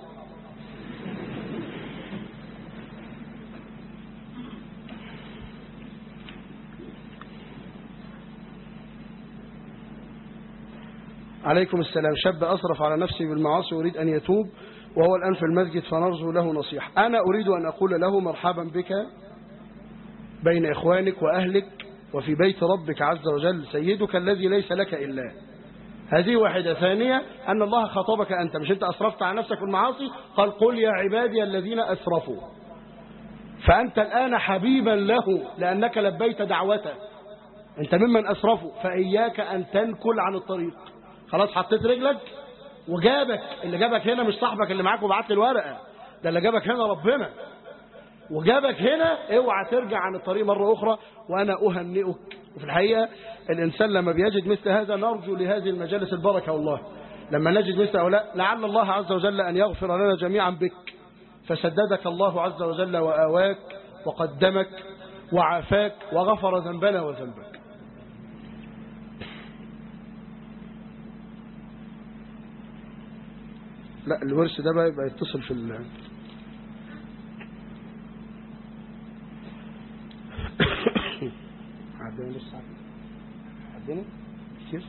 عليكم السلام شاب أصرف على نفسه بالمعاصي ويريد أن يتوب وهو الآن في المسجد فنرجو له نصيحة أنا أريد أن أقول له مرحبا بك بين إخوانك وأهلك وفي بيت ربك عز وجل سيدك الذي ليس لك إلا هذه واحدة ثانية أن الله خطبك أنت مش أنت أسرفت على نفسك بالمعاصي قال قل يا عبادي الذين أسرفوا فأنت الآن حبيبا له لأنك لبيت دعوته انت ممن اسرفوا فاياك ان تنكل عن الطريق خلاص حطيت رجلك وجابك اللي جابك هنا مش صاحبك اللي معاك وبعت لي الورقه ده اللي جابك هنا ربنا وجابك هنا اوعى ترجع عن الطريق مرة أخرى وأنا أهنئك وفي الحقيقة الإنسان لما بيجد مثل هذا نرجو لهذه المجالس البركة والله لما نجد مثل هؤلاء لعل الله عز وجل أن يغفر لنا جميعا بك فسددك الله عز وجل وآواك وقدمك وعافاك وغفر ذنبنا وذنبك لا الورث ده بقى يبقى يتصل في ال عدنا نص ساعة عدنا كتير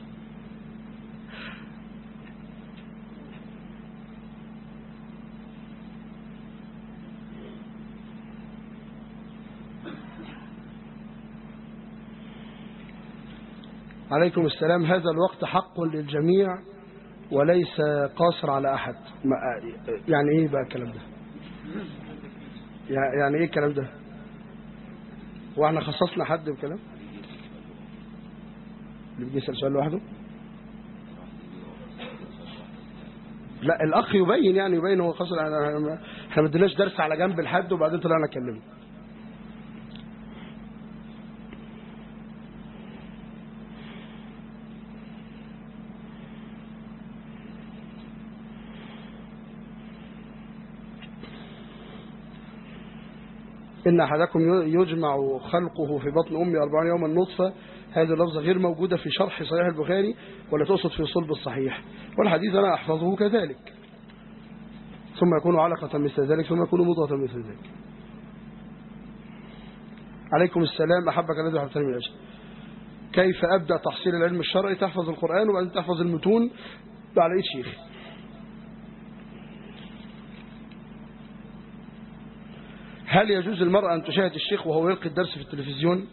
عليكم السلام هذا الوقت حق للجميع وليس قاصر على أحد يعني إيه بقى الكلام ده يعني إيه الكلام ده واحنا خصصنا حد بكلام اللي بيجي يسأل سؤال لوحده لا الأخ يبين يعني يبين هو قصر احنا ما اديناش درس على جنب لحد وبعدين طلعنا نكلمه إن أحدكم يجمع خلقه في بطن أمي أربعين يوما نطفة هذه اللفظة غير موجودة في شرح صحيح البخاري ولا تقصد في صلب الصحيح والحديث أنا أحفظه كذلك ثم يكون علقة مثل ذلك ثم يكون مضغة مثل ذلك عليكم السلام أحبك الذي أحبتني من أجل كيف أبدأ تحصيل العلم الشرعي تحفظ القرآن وبعدين تحفظ المتون على إيد شيخ هل يجوز المرأة أن تشاهد الشيخ وهو يلقي الدرس في التلفزيون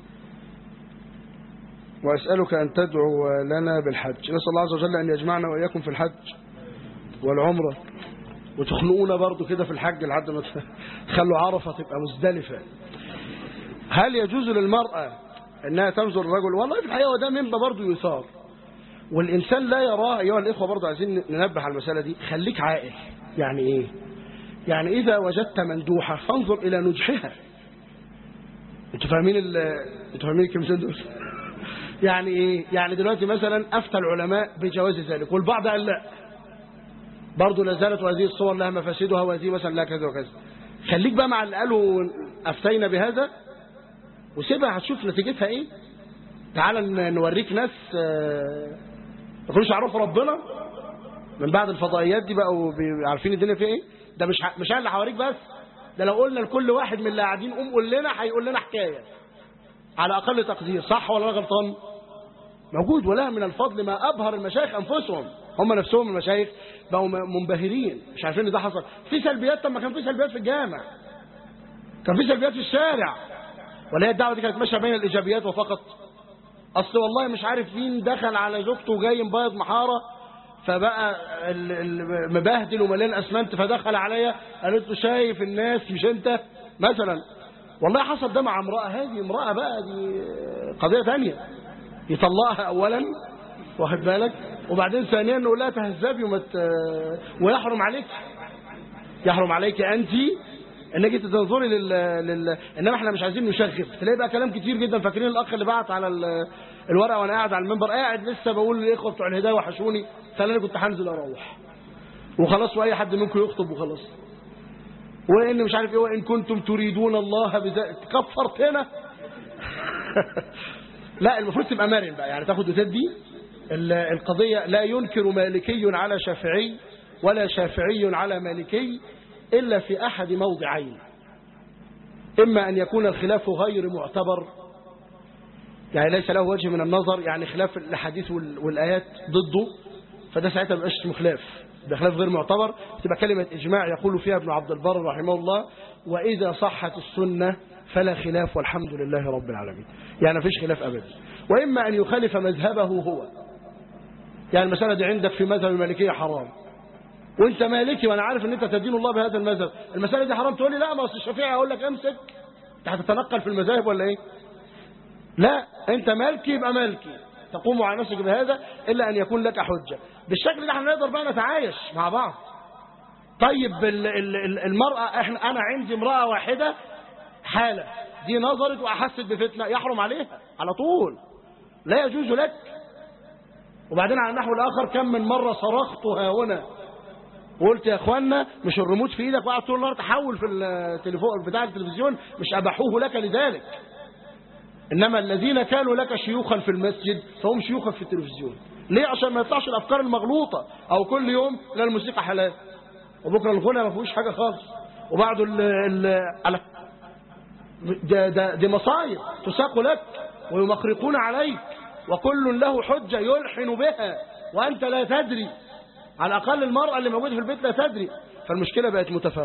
وأسألك أن تدعو لنا بالحج نسأل الله عز وجل أن يجمعنا وإياكم في الحج والعمرة وتخنقونا برضو كده في الحج لحد ما تخلوا عرفة تبقى مزدلفة هل يجوز للمرأة أنها تنظر الرجل والله في الحقيقة وده منبه برضو يثار والإنسان لا يراه أيها الإخوة برضو عايزين ننبه على المسألة دي خليك عائل يعني إيه يعني إذا وجدت مندوحة فانظر إلى نجحها انتوا فاهمين ال انتوا فاهمين الكلمتين دول يعني ايه يعني دلوقتي مثلا افتى العلماء بجواز ذلك والبعض قال لا برضه لا زالت هذه الصور لها مفاسدها وهذه مثلا لا كذا وكذا خليك بقى مع اللي قالوا افتينا بهذا وسيبها هتشوف نتيجتها ايه تعال نوريك ناس ما كانوش يعرفوا ربنا من بعد الفضائيات دي بقوا عارفين الدنيا فيها ايه ده مش مش انا اللي هوريك بس ده لو قلنا لكل واحد من اللي قاعدين قوم قول لنا هيقول لنا حكايه على اقل تقدير صح ولا انا غلطان موجود ولا من الفضل ما ابهر المشايخ انفسهم هم نفسهم المشايخ بقوا منبهرين مش عارفين ان ده حصل في سلبيات طب ما كان في سلبيات في الجامع كان في سلبيات في الشارع ولا هي الدعوه دي كانت ماشيه بين الايجابيات وفقط اصل والله مش عارف مين دخل على زوجته وجاي مبيض محاره فبقى مبهدل ومليان اسمنت فدخل عليا قالت له شايف الناس مش انت مثلا والله حصل ده مع امراه هذه امراه بقى دي قضيه ثانيه يطلقها اولا واخد بالك وبعدين ثانيا نقول لها تهذبي ومت ويحرم عليك يحرم عليك انت انك انت تنظري لل... لل... انما احنا مش عايزين نشغب تلاقي بقى كلام كتير جدا فاكرين الاخ اللي بعت على ال... الورقه وانا قاعد على المنبر قاعد لسه بقول للاخوه بتوع الهدايه وحشوني فانا كنت هنزل اروح وخلاص واي حد منكم يخطب وخلاص وان مش عارف ايه وان كنتم تريدون الله بذلك كفرتنا لا المفروض تبقى مرن بقى يعني تاخد وتدي القضيه لا ينكر مالكي على شافعي ولا شافعي على مالكي إلا في أحد موضعين إما أن يكون الخلاف غير معتبر يعني ليس له وجه من النظر يعني خلاف الحديث والآيات ضده فده ساعتها مبقاش اسمه خلاف ده خلاف غير معتبر تبقى كلمة إجماع يقول فيها ابن عبد البر رحمه الله وإذا صحت السنة فلا خلاف والحمد لله رب العالمين يعني مفيش خلاف أبدا وإما أن يخالف مذهبه هو يعني المسألة دي عندك في مذهب المالكية حرام وانت مالكي وانا عارف ان انت تدين الله بهذا المذهب المسألة دي حرام تقول لي لا ما اصل الشافعي اقول لك امسك انت هتتنقل في المذاهب ولا ايه لا انت مالكي يبقى مالكي تقوم على نفسك بهذا الا ان يكون لك حجه بالشكل ده احنا نقدر بقى نتعايش مع بعض طيب ال- ال- ال- المراه احنا انا عندي امراه واحده حاله دي نظرت واحست بفتنه يحرم عليها على طول لا يجوز لك وبعدين على النحو الاخر كم من مره صرخت ها هنا وقلت يا اخوانا مش الريموت في ايدك وقعد طول النهار تحول في التليفون بتاع التلفزيون مش اباحوه لك لذلك انما الذين كانوا لك شيوخا في المسجد فهم شيوخك في التلفزيون ليه عشان ما يطلعش الافكار المغلوطه او كل يوم لا الموسيقى حلال وبكره الغنى ما فيهوش حاجه خالص وبعده ال ال على ده ده دي مصايب تساق لك ويمخرقون عليك وكل له حجه يلحن بها وانت لا تدري على الاقل المراه اللي موجوده في البيت لا تدري فالمشكله بقت متفاقمه